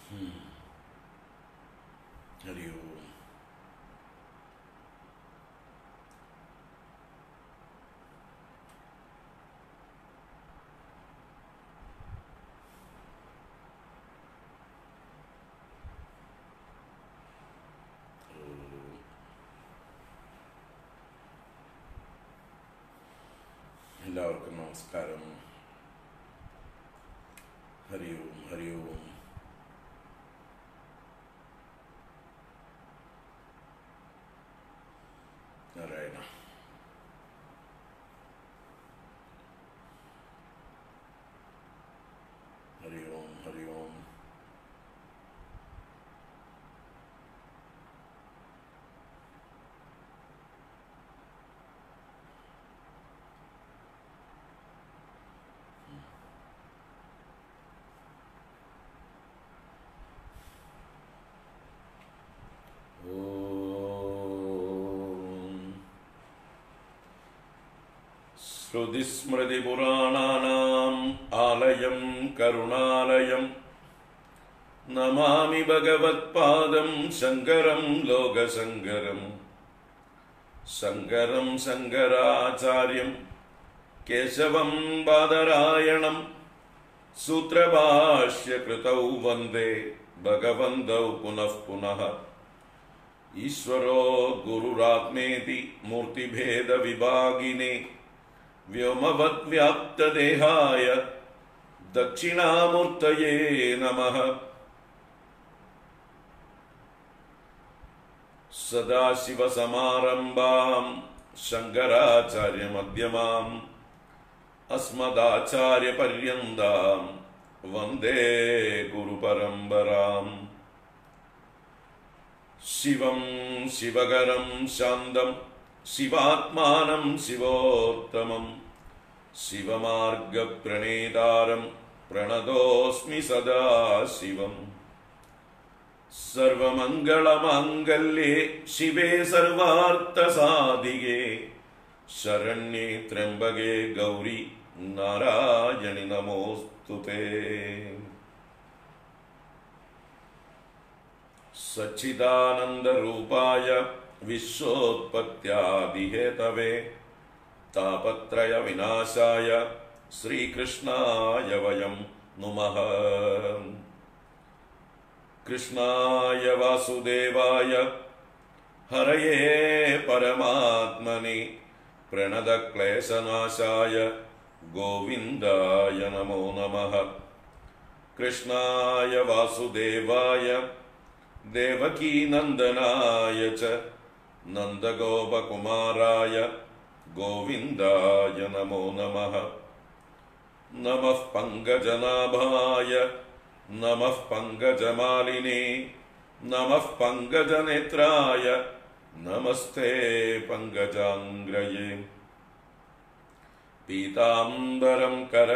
हरि ओम എല്ലാവർക്കും നമസ്കാരം ഹരി ഓം ഹരി ഓം നാരായണ ഹരി ഓം ഹരി ഓം ഓം ശ്രുതിസ്മൃതിപുരാണാനാം ആലയം കരുണാലയം നമാമി ഭഗവത്പാദം ശങ്കരം ലോകശങ്കരം ശങ്കരം ശങ്കരാചാര്യം കേശവം ബാദരായണം സൂത്രഭാഷ്യകൃതൗ വന്ദേ ഭഗവന്തൗ പുനഃ പുനഃ ഈശ്വരോ ഗുരുരാത്മേതി മൂർത്തിഭേദവിഭാഗിനെ വ്യോമവദ്വ്യാപ്തദേഹായ ദക്ഷിണാമൂർത്തയേ നമഃ സദാശിവസമാരംഭാം ശങ്കരാചാര്യമധ്യമാം അസ്മദാചാര്യപര്യന്താം വന്ദേ ഗുരുപരമ്പരാം ശിവം ശിവകരം ശാന്തം ശിവാത്മാനം ശിവോത്തമം ശിവമാർഗപ്രണേതാരം പ്രണതോസ്മി സദാശിവം സർവമംഗളമാംഗല്യേ ശിവേ സർവാർത്ഥസാധികേ ശരണ്യേ ത്രംബകേ ഗൗരി നാരായണി നമോസ്തുതേ സച്ചിദാനന്ദരൂപായ വിശ്വോത്പത്യാദിഹേതവേ താപത്രയ വിനാശായ ശ്രീകൃഷ്ണായ വയം നുമഃ കൃഷ്ണായ വാസുദേവായ ഹരയേ പരമാത്മനി പ്രണതക്ലേശനാശായ ഗോവിന്ദായ നമോ നമഃ കൃഷ്ണായ വാസുദേവായ ദേവകീനന്ദനായ ച നന്ദഗോപകുമാരായ ഗോവിന്ദായ നമോ നമഃ നമഃ പങ്കജനാഭായ നമഃ പങ്കജമാലിനേ നമഃ പങ്കജനേത്രായ നമസ്തേ പങ്കജാംഗ്രയേ പീതാംബരം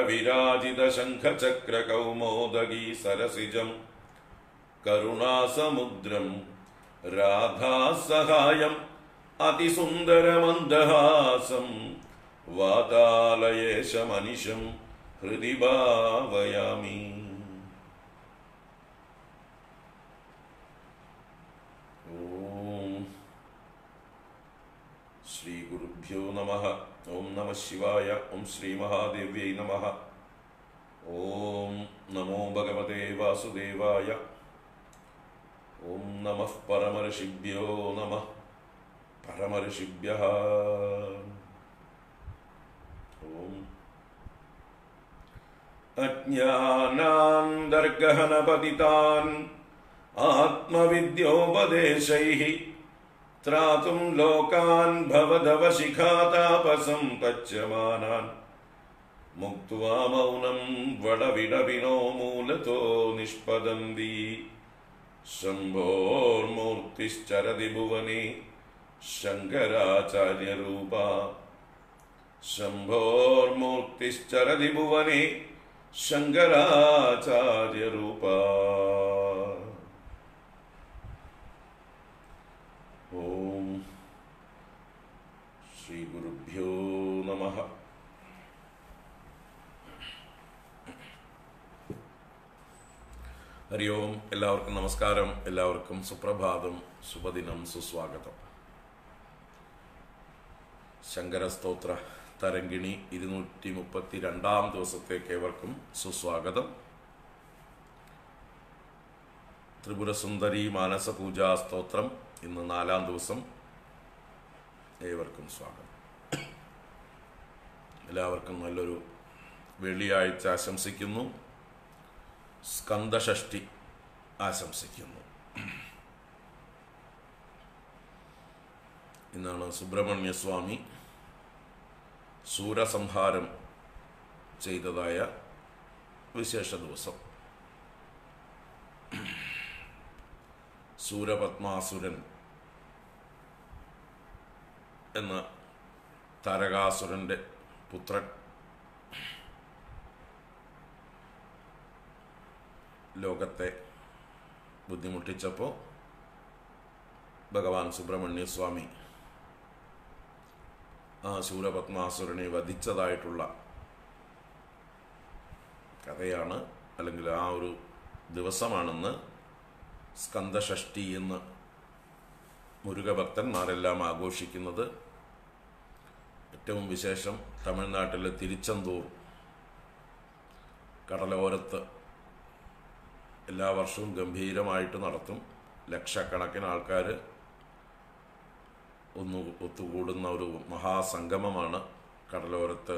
കരവിരാജിതശംഖചക്രകൗമോദഗീ സരസിജം കരുണാസമുദ്രം രാധാസഹായം അതിസുന്ദരമന്ദഹാസം വാതാലയേശമനിശം ഹൃദി ഭാവയാമി ഓം ശ്രീ ഗുരുഭ്യോ നമ ഓം നമ ശിവായ ഓം ശ്രീ മഹാദേവ്യൈ നമ ഓം നമോ ഭഗവതേ വാസുദേവായ ഓം നമ പരമർഷിഭ്യോ നമ പരമർഷിഭ്യ ഓം അജ്ഞാനാന്തർഗഹനപതിതാൻ ആത്മവിദ്യോപദേശൈः ത്രാതും ലോകാൻ ഭവധവശിഖാതാപസം പച്യമാനാൻ മുക്വാ മൗനം വടവിടവിനോ മൂലതോ നിഷ്പദന്തി ശംഭോർമൂർത്തിശ്ചരതി ഭുവനെ ശങ്കരാചാര്യരൂപ ശംഭോർമൂർത്തിശ്ചരതി ഭുവനെ ശങ്കരാചാര്യരൂപ ഓം ശ്രീ ഗുരുഭ്യോ നമ ഹരി ഓം എല്ലാവർക്കും നമസ്കാരം എല്ലാവർക്കും സുപ്രഭാതം ശുഭദിനം സുസ്വാഗതം ശങ്കരസ്തോത്ര തരങ്കിണി ഇരുന്നൂറ്റി മുപ്പത്തി രണ്ടാം ദിവസത്തേക്ക് ഏവർക്കും സുസ്വാഗതം ത്രിപുരസുന്ദരി മാനസപൂജാ സ്തോത്രം ഇന്ന് നാലാം ദിവസം ഏവർക്കും സ്വാഗതം എല്ലാവർക്കും നല്ലൊരു വെള്ളിയാഴ്ച ആശംസിക്കുന്നു സ്കന്ദഷഷ്ടി ആശംസിക്കുന്നു ഇന്നാണ് സുബ്രഹ്മണ്യസ്വാമി സൂരസംഹാരം ചെയ്തതായ വിശേഷ ദിവസം സൂരപത്മാസുരൻ എന്ന താരകാസുരന്റെ പുത്രൻ ലോകത്തെ ബുദ്ധിമുട്ടിച്ചപ്പോൾ ഭഗവാൻ സുബ്രഹ്മണ്യ സ്വാമി ആ ശൂരപത്മാസുരനെ വധിച്ചതായിട്ടുള്ള കഥയാണ് അല്ലെങ്കിൽ ആ ഒരു ദിവസമാണെന്ന് സ്കന്ദഷഷ്ടി എന്ന് മുരുകഭക്തന്മാരെല്ലാം ആഘോഷിക്കുന്നത് ഏറ്റവും വിശേഷം തമിഴ്നാട്ടിലെ തിരുച്ചെന്തൂർ കടലോരത്ത് എല്ലാ വർഷവും ഗംഭീരമായിട്ട് നടത്തും ലക്ഷക്കണക്കിന് ആൾക്കാർ ഒന്ന് ഒത്തുകൂടുന്ന ഒരു മഹാസംഗമമാണ് കടലോരത്ത്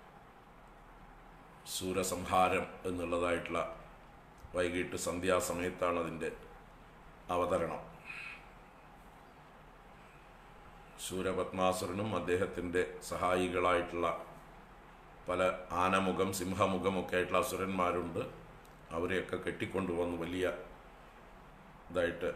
സൂരസംഹാരം എന്നുള്ളതായിട്ടുള്ള വൈകിട്ട് സന്ധ്യാസമയത്താണ് അതിൻ്റെ അവതരണം ശൂരപത്മാസുരനും അദ്ദേഹത്തിൻ്റെ സഹായികളായിട്ടുള്ള പല ആനമുഖം സിംഹമുഖം ഒക്കെ ആയിട്ടുള്ള അസുരന്മാരുണ്ട് അവരെയൊക്കെ കെട്ടിക്കൊണ്ടുവന്ന് വലിയ ഇതായിട്ട്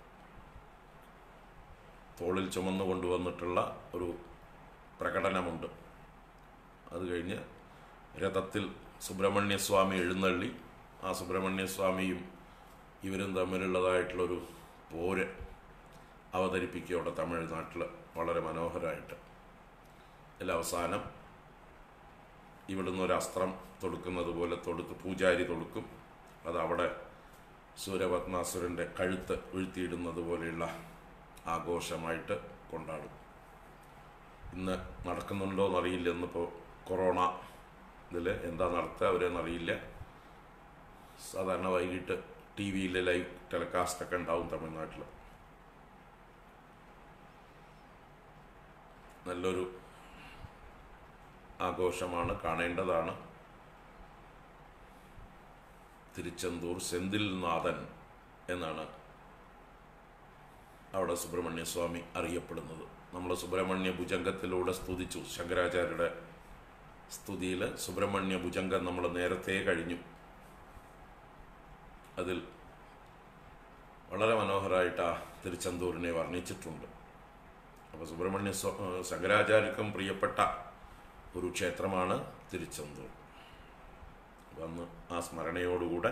തോളിൽ ചുമന്നു കൊണ്ടുവന്നിട്ടുള്ള ഒരു പ്രകടനമുണ്ട് അത് കഴിഞ്ഞ് രഥത്തിൽ സുബ്രഹ്മണ്യസ്വാമി എഴുന്നള്ളി ആ സുബ്രഹ്മണ്യസ്വാമിയും ഇവരും തമ്മിലുള്ളതായിട്ടുള്ളൊരു പോര് അവതരിപ്പിക്കുക അവിടെ തമിഴ്നാട്ടിൽ വളരെ മനോഹരമായിട്ട് അതിൽ അവസാനം ഇവിടുന്ന് ഒരു അസ്ത്രം തൊടുക്കുന്നത് പോലെ തൊടുത്ത് പൂജാരി തൊടുക്കും അത് അവിടെ സൂര്യപത്മാസുരൻ്റെ കഴുത്ത് വീഴ്ത്തിയിടുന്നത് പോലെയുള്ള ആഘോഷമായിട്ട് കൊണ്ടാടും ഇന്ന് നടക്കുന്നുണ്ടോ എന്നറിയില്ല ഇന്നിപ്പോൾ കൊറോണ ഇതിൽ എന്താ നടത്തുക അവരെന്നറിയില്ല സാധാരണ വൈകിട്ട് ടി വിയിൽ ലൈവ് ടെലികാസ്റ്റൊക്കെ ഉണ്ടാവും തമിഴ്നാട്ടിൽ നല്ലൊരു ആഘോഷമാണ് കാണേണ്ടതാണ് തിരുച്ചെന്തൂർ സെന്തിൽ നാഥൻ എന്നാണ് അവിടെ സുബ്രഹ്മണ്യസ്വാമി അറിയപ്പെടുന്നത് നമ്മൾ സുബ്രഹ്മണ്യ ഭുജംഗത്തിലൂടെ സ്തുതിച്ചു ശങ്കരാചാര്യരുടെ സ്തുതിയിൽ സുബ്രഹ്മണ്യ ഭുജംഗം നമ്മൾ നേരത്തെ കഴിഞ്ഞു അതിൽ വളരെ മനോഹരമായിട്ട് ആ തിരുച്ചെന്തൂരിനെ വർണ്ണിച്ചിട്ടുണ്ട് അപ്പോൾ സുബ്രഹ്മണ്യ ശങ്കരാചാര്യർക്കും പ്രിയപ്പെട്ട ഒരു ക്ഷേത്രമാണ് തിരുച്ചെന്തൂർ വന്ന് ആ സ്മരണയോടുകൂടെ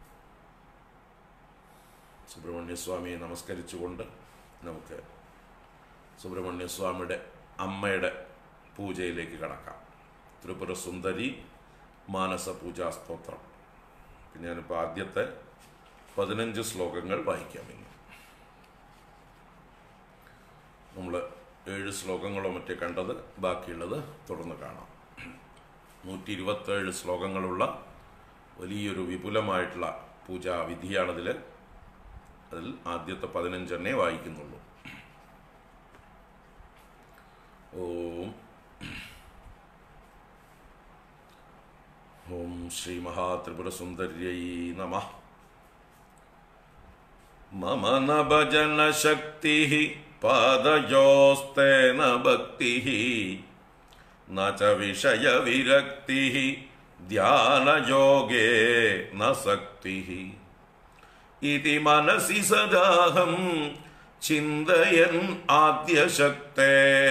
സുബ്രഹ്മണ്യസ്വാമിയെ നമസ്കരിച്ചുകൊണ്ട് നമുക്ക് സുബ്രഹ്മണ്യസ്വാമിയുടെ അമ്മയുടെ പൂജയിലേക്ക് കടക്കാം ത്രിപുര സുന്ദരി മാനസ പൂജാ സ്തോത്രം ഞാനിപ്പോൾ ആദ്യത്തെ പതിനഞ്ച് ശ്ലോകങ്ങൾ വായിക്കാം ഇനി നമ്മൾ ഏഴ് ശ്ലോകങ്ങളോ മറ്റേ കണ്ടത് ബാക്കിയുള്ളത് തുടർന്ന് കാണാം നൂറ്റി ഇരുപത്തേഴ് ശ്ലോകങ്ങളുള്ള വലിയൊരു വിപുലമായിട്ടുള്ള പൂജാവിധിയാണതിൽ അതിൽ ആദ്യത്തെ പതിനഞ്ചെണ്ണേ വായിക്കുന്നുള്ളൂ ഓം ഓം ശ്രീ മഹാത്രിപുരസുന്ദര്യൈ നമ മമ ന ഭജനശക്തിः പാദയോസ്തേന ഭക്തിः न च विषयविरक्तिः ध्यानयोगे न सक्तिः इति मनसि सदाहं चिन्तयन् आद्यशक्ते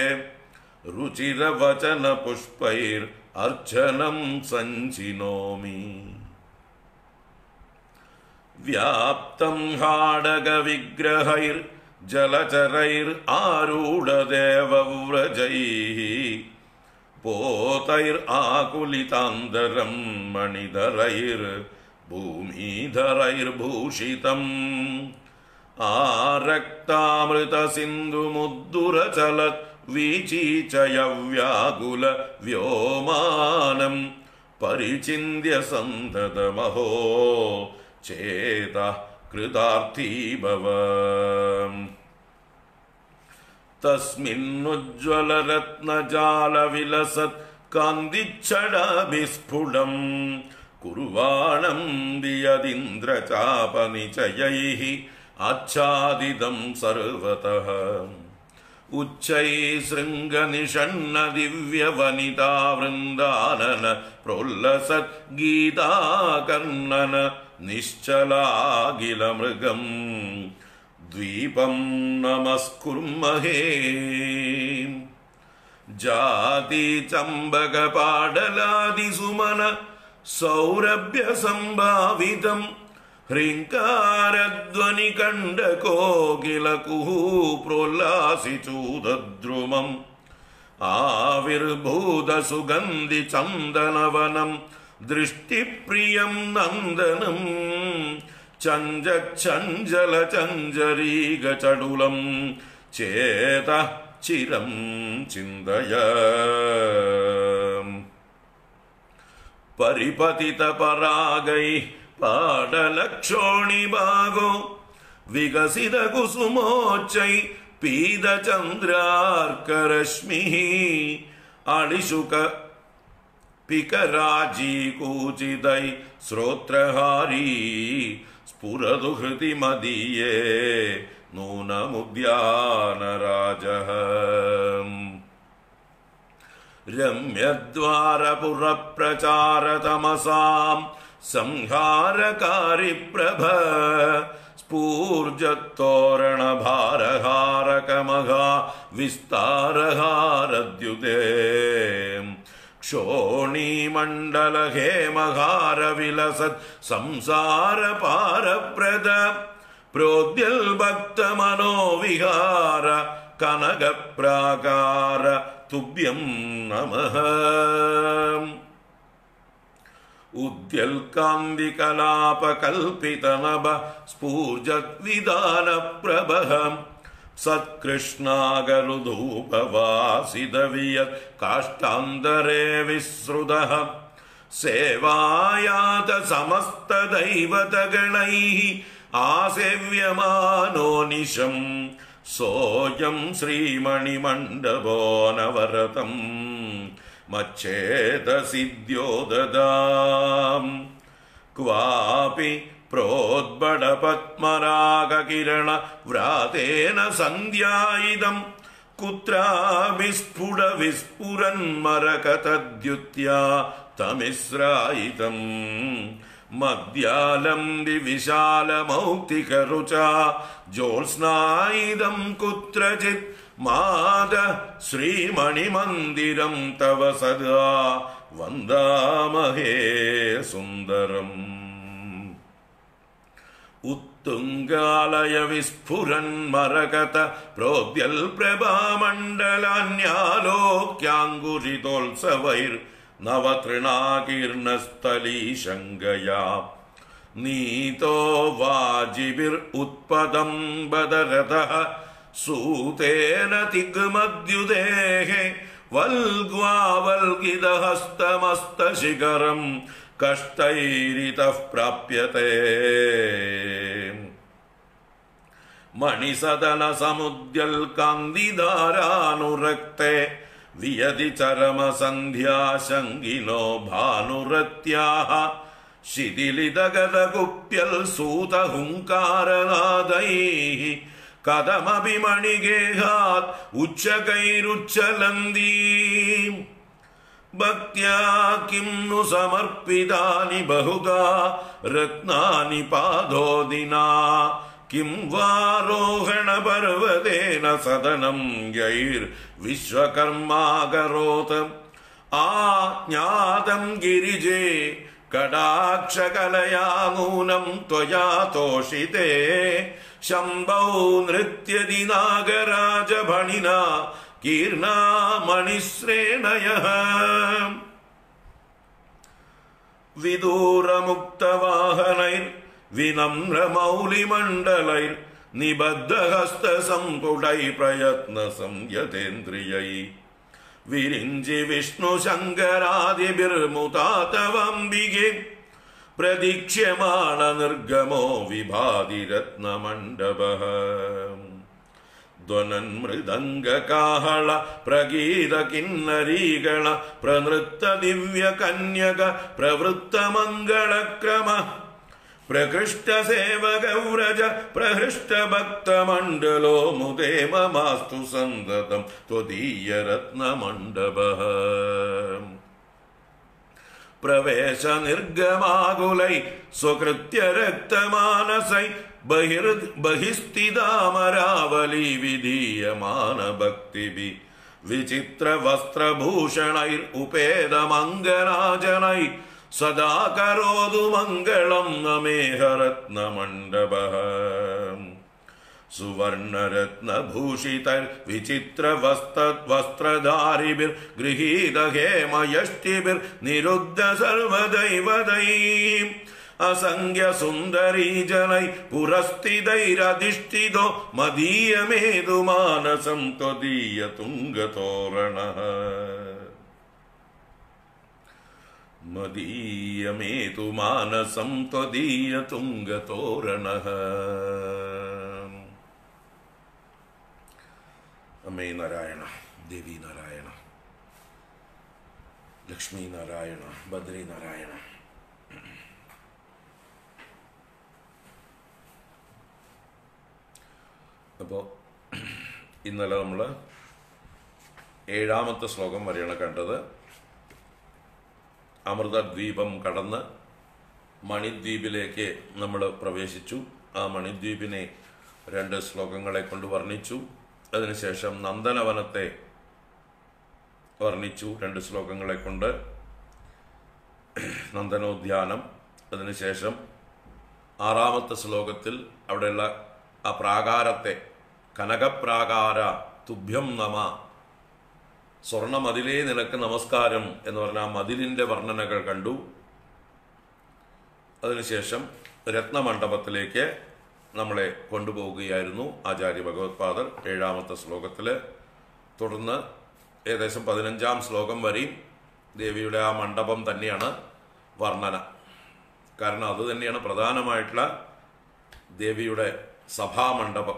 रुचिरवचनपुष्पैर्अर्चनं सञ्चिनोमि व्याप्तं हाडगविग्रहैर्जलचरैरारूढदेवव्रजैः पोतैर् आकुलितान्तरं मणिधरैर् ഭൂമിധരൈർഭൂഷിതം ആരക്താമൃതസിന്ധുമുദ്ദുരചലത് വീചീചയവ്യാകുല വ്യോമാനം പരിചിന്യ സന്തതമഹോ ചേത കൃതാർത്ഥീ ഭവ തസ്മിന്നുജ്വലരത്നജാലവിലസത് കാന്തിച്ഛടാഭിസ്ഫുടം കുർവാണം ദിയതിന്ദ്രചാപനിചയൈः ആച്ഛാദിതം സർവതः ഉച്ചൈ ശൃംഗനിഷണ്ണ ദിവ്യവനിതാ വൃന്ദാനന പ്രോല്ലസത് ഗീതാകർണന നിശ്ചലാഖിലമൃഗം ദ്വീപം നമസ്കുർമഹേ ജാതി ചമ്പകപാടലാദിസുമന സൗരഭ്യ സംഭാവിതം ഹ്രീങ്കാരധ്വനി കണ്ട കോകില കുഹൂ പ്രോല്ലാസിചൂദ്രുമം ആവിർഭൂത സുഗന്ധി ചന്ദനവനം ദൃഷ്ടിപ്രിയം നന്ദനം ചഞ്ചല ചഞ്ചരീക ചടുലം ചേത ചിരം ചിന്തയ പരിപതിത പരാഗൈ പാടലക്ഷോണിഭാഗോ വികസിത കുസുമോച്ചൈ പീതചന്ദ്രാർക്കരശ്മി അളിശുക പികരാജീകൂചിതൈ ശ്രോത്രഹാരീ സ്ഫുരതു ഹൃതി മദീയേ നൂനമുദ്യാനരാജഃ രമ്യദ്വാരപുരപ്രചാരതമസാം സംഹാരകാരി പ്രഭ സ്ഫൂർജത്തോരണഭാരഹാരകമഹാ വിസ്താരഹാരദ്യുതേ ക്ഷോണീമണ്ഡലഹേമഹാരവിലസത് സംസാരപാരപ്രദ പ്രോദ്യൽഭക്തമനോവിഹാര കനകപ്രാകാര തുഭ്യം നമഃ ഉദ്യൽകാന്തികലാപകൽപിതനഭ സ്ഫൂർജദ്വിധാനപ്രഭം സത്കൃഷ്ണാഗരുധൂപവാസിതവിയത് കാഷ്ടാന്തരേ വിസ്രുതഃ സേവായാത സമസ്തദൈവതഗണൈः ആസേവ്യമാനോ നിശം സോയം ശ്രീമണിമണ്ഡപോനവരതം മച്ഛേദസിദ്ധ്യോദദാം ക്വാപി പ്രോദ്ബടപത്മരാഗകിരണ വ്രാതേന സന്ധ്യായിതം കുത്രാവിസ്ഫുട വിസ്ഫുരന്മരകതദ്യുത്യാ തമിസ്രായിതം മദ്യാലം വിശാലമൗക്തികരുച ജ്യോത്സ്നായിദം കുത്രചിത് മാത ശ്രീമണിമന്ദിരം തവ സദാ വന്ദാമഹേ സുന്ദരം ഉത്തുംഗാലയ വിസ്ഫുരന്മരകത പ്രോദ്യൽ പ്രഭാമണ്ഡലാന്യാലോക്യാങ്കുരിതോത്സവൈർ നവതൃണാകീർണസ്ഥലീശങ്കയാ നീതോ വാജിഭിർ ഉത്പദം ബദരഥഃ സൂതേന തിഗ്മദ്യുദേഹേ വൽഗ്വാവൽകിതഹസ്തമസ്തശിഖരം കഷ്ടൈരിതഃ പ്രാപ്യത്തെ മണിസദന സമുദ്യൽ കാന്തിധാരാനുരക്തെ വിയതി ചരമസന്ധ്യാശങ്കിനോ ഭാനുരത്യാഹ ശിഥിലിതഗതകുപ്യൽ സൂതഹുങ്കാരനാദൈः കഥമപി മണിഗേഹാത് ഉച്ചകൈരുച്ചലന്തീ ഭക്ത്യാ കിം नु സമർപ്പിതാനി ബഹുധാ രത്നാനി പാദോദിനാ കിം വാരോഹണപർവതേന സദനം യൈർ വിശ്വകർമാകരോത് ആജ്ഞാതം ഗിരിജേ കടാക്ഷകലയാ നൂനം ത്വയാ തോഷിതേ ശംഭൗ നൃത്യതി നാഗരാജഭണിന കീർണാമണിശ്രേണയ വിദൂരമുക്തവാഹനൈർ വിനമ്രമൗലിമണ്ഡലൈർ നിബദ്ധഹസ്തസംപുടൈ പ്രയത്ന സംയതേന്ദ്രിയൈ വിരിഞ്ചി വിഷ്ണു ശങ്കരാദിഭിർമുതാതവംബികെ പ്രതീക്ഷ്യമാണ നിർഗമോ വിഭാതി രത്നമണ്ഡപ ധ്വനൻ മൃദംഗകാഹള പ്രഗീത കിന്നരീകള പ്രനൃത്ത ദിവ്യ കന്യക പ്രവൃത്ത മംഗളക്രമ പ്രകൃഷ്ട സേവകൗരജ പ്രഹൃഷ്ട ഭക്തമണ്ഡലോ മുദേ മമാസ്തു സന്തതം ത്വദീയ രത്നമണ്ഡപ പ്രവേശ നിർഗമാകുലൈ സ്വകൃത്യ രക്തമാനസൈ ബഹിർ ബഹിസ്ഥിതാമരാവലി വിധീയമാന ഭക്തിഭി വിചിത്ര വസ്ത്രഭൂഷണൈർ ഉപേതമംഗനാജനൈ സദാ കരോതു മംഗളം നമേഹരത്നമണ്ഡപ സുവർണരത്നഭൂഷിതർ വിചിത്ര വസ്ത്ര വസ്ത്രധാരിഭിർ ഗൃഹീത ഹേമയഷ്ടിഭിർ നിരുദ്ധ സർവദൈവതൈ അസംഖ്യ സുന്ദരീ ജനൈ പുരസ്ഥിതൈരധിഷ്ഠിതോ മദീയമേതു മാനസം ത്വദീയ തുംഗതോരണ മദീയമേതു മാനസം ത്വദീയ തുംഗതോരണ അമ്മേ നാരായണ ദേവി നാരായണ ലക്ഷ്മി നാരായണ ബദ്രി നാരായണ അപ്പോൾ ഇന്നലെ നമ്മൾ ഏഴാമത്തെ ശ്ലോകം വരെയാണ് കണ്ടത് അമൃതദ്വീപം കടന്ന് മണിദ്വീപിലേക്ക് നമ്മൾ പ്രവേശിച്ചു ആ മണിദ്വീപിനെ രണ്ട് ശ്ലോകങ്ങളെ കൊണ്ട് വർണ്ണിച്ചു അതിനുശേഷം നന്ദനവനത്തെ വർണ്ണിച്ചു രണ്ട് ശ്ലോകങ്ങളെ കൊണ്ട് നന്ദനോദ്യാനം അതിനുശേഷം ആറാമത്തെ ശ്ലോകത്തിൽ അവിടെയുള്ള ആ പ്രാകാരത്തെ കനകപ്രാകാര തുഭ്യം നമ സ്വർണ്ണ മതിലേ നിനക്ക് നമസ്കാരം എന്ന് പറഞ്ഞ ആ മതിലിൻ്റെ വർണ്ണനകൾ കണ്ടു അതിനുശേഷം രത്നമണ്ഡപത്തിലേക്ക് നമ്മളെ കൊണ്ടുപോവുകയായിരുന്നു ആചാര്യ ഭഗവത്പാദർ ഏഴാമത്തെ ശ്ലോകത്തിൽ തുടർന്ന് ഏകദേശം പതിനഞ്ചാം ശ്ലോകം വരെയും ദേവിയുടെ ആ മണ്ഡപം തന്നെയാണ് വർണ്ണന കാരണം അത് തന്നെയാണ് പ്രധാനമായിട്ടുള്ള ദേവിയുടെ സഭാമണ്ഡപം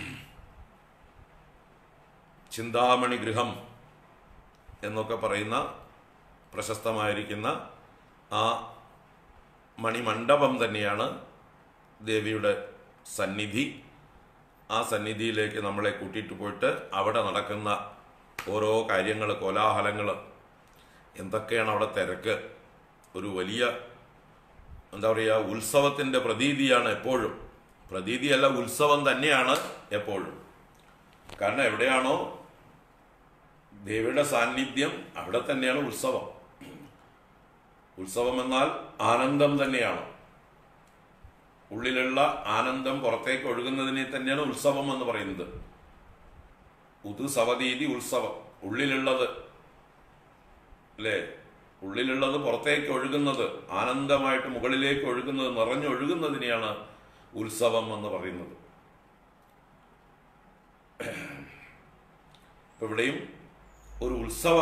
ചിന്താമണി ഗൃഹം എന്നൊക്കെ പറയുന്ന പ്രശസ്തമായിരിക്കുന്ന ആ മണിമണ്ഡപം തന്നെയാണ് ദേവിയുടെ സന്നിധി ആ സന്നിധിയിലേക്ക് നമ്മളെ കൂട്ടിയിട്ട് പോയിട്ട് അവിടെ നടക്കുന്ന ഓരോ കാര്യങ്ങൾ കോലാഹലങ്ങൾ എന്തൊക്കെയാണ് അവിടെ തിരക്ക് ഒരു വലിയ എന്താ പറയുക ഉത്സവത്തിൻ്റെ പ്രതീതിയാണ് എപ്പോഴും പ്രതീതിയല്ല ഉത്സവം തന്നെയാണ് എപ്പോഴും കാരണം എവിടെയാണോ ദേവിയുടെ സാന്നിധ്യം അവിടെ തന്നെയാണ് ഉത്സവം ഉത്സവം എന്നാൽ ആനന്ദം തന്നെയാണ് ഉള്ളിലുള്ള ആനന്ദം പുറത്തേക്ക് ഒഴുകുന്നതിനെ തന്നെയാണ് ഉത്സവം എന്ന് പറയുന്നത് ഉത് സവതീതി ഉത്സവം ഉള്ളിലുള്ളത് അല്ലേ ഉള്ളിലുള്ളത് പുറത്തേക്ക് ഒഴുകുന്നത് ആനന്ദമായിട്ട് മുകളിലേക്ക് ഒഴുകുന്നത് നിറഞ്ഞൊഴുകുന്നതിനെയാണ് ഉത്സവം എന്ന് പറയുന്നത് ഇപ്പൊ ഇവിടെയും ഒരു ഉത്സവ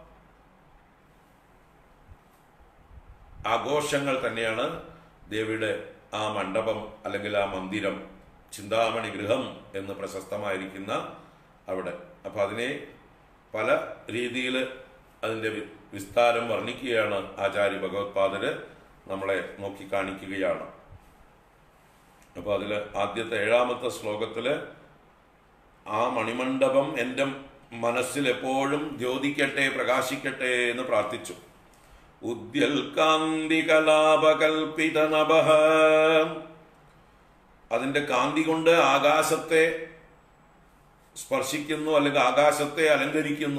ആഘോഷങ്ങൾ തന്നെയാണ് ദേവിയുടെ ആ മണ്ഡപം അല്ലെങ്കിൽ ആ മന്ദിരം ചിന്താമണി ഗൃഹം എന്ന് പ്രശസ്തമായിരിക്കുന്ന അവിടെ അപ്പൊ അതിനെ പല രീതിയിൽ അതിൻ്റെ വി- വിസ്താരം വർണ്ണിക്കുകയാണ് ആചാര്യ ഭഗവത്പാദര് നമ്മളെ നോക്കി കാണിക്കുകയാണ് അപ്പൊ അതിൽ ആദ്യത്തെ ഏഴാമത്തെ ശ്ലോകത്തില് ആ മണിമണ്ഡപം എൻ്റെ മനസ്സിൽ എപ്പോഴും ജ്യോതിക്കട്ടെ പ്രകാശിക്കട്ടെ എന്ന് പ്രാർത്ഥിച്ചു ഉദ്യൽ കാന്തി കലാപകൽപിത നഭഃ അതിന്റെ കാന്തി കൊണ്ട് ആകാശത്തെ സ്പർശിക്കുന്നു അല്ലെങ്കിൽ ആകാശത്തെ അലങ്കരിക്കുന്നു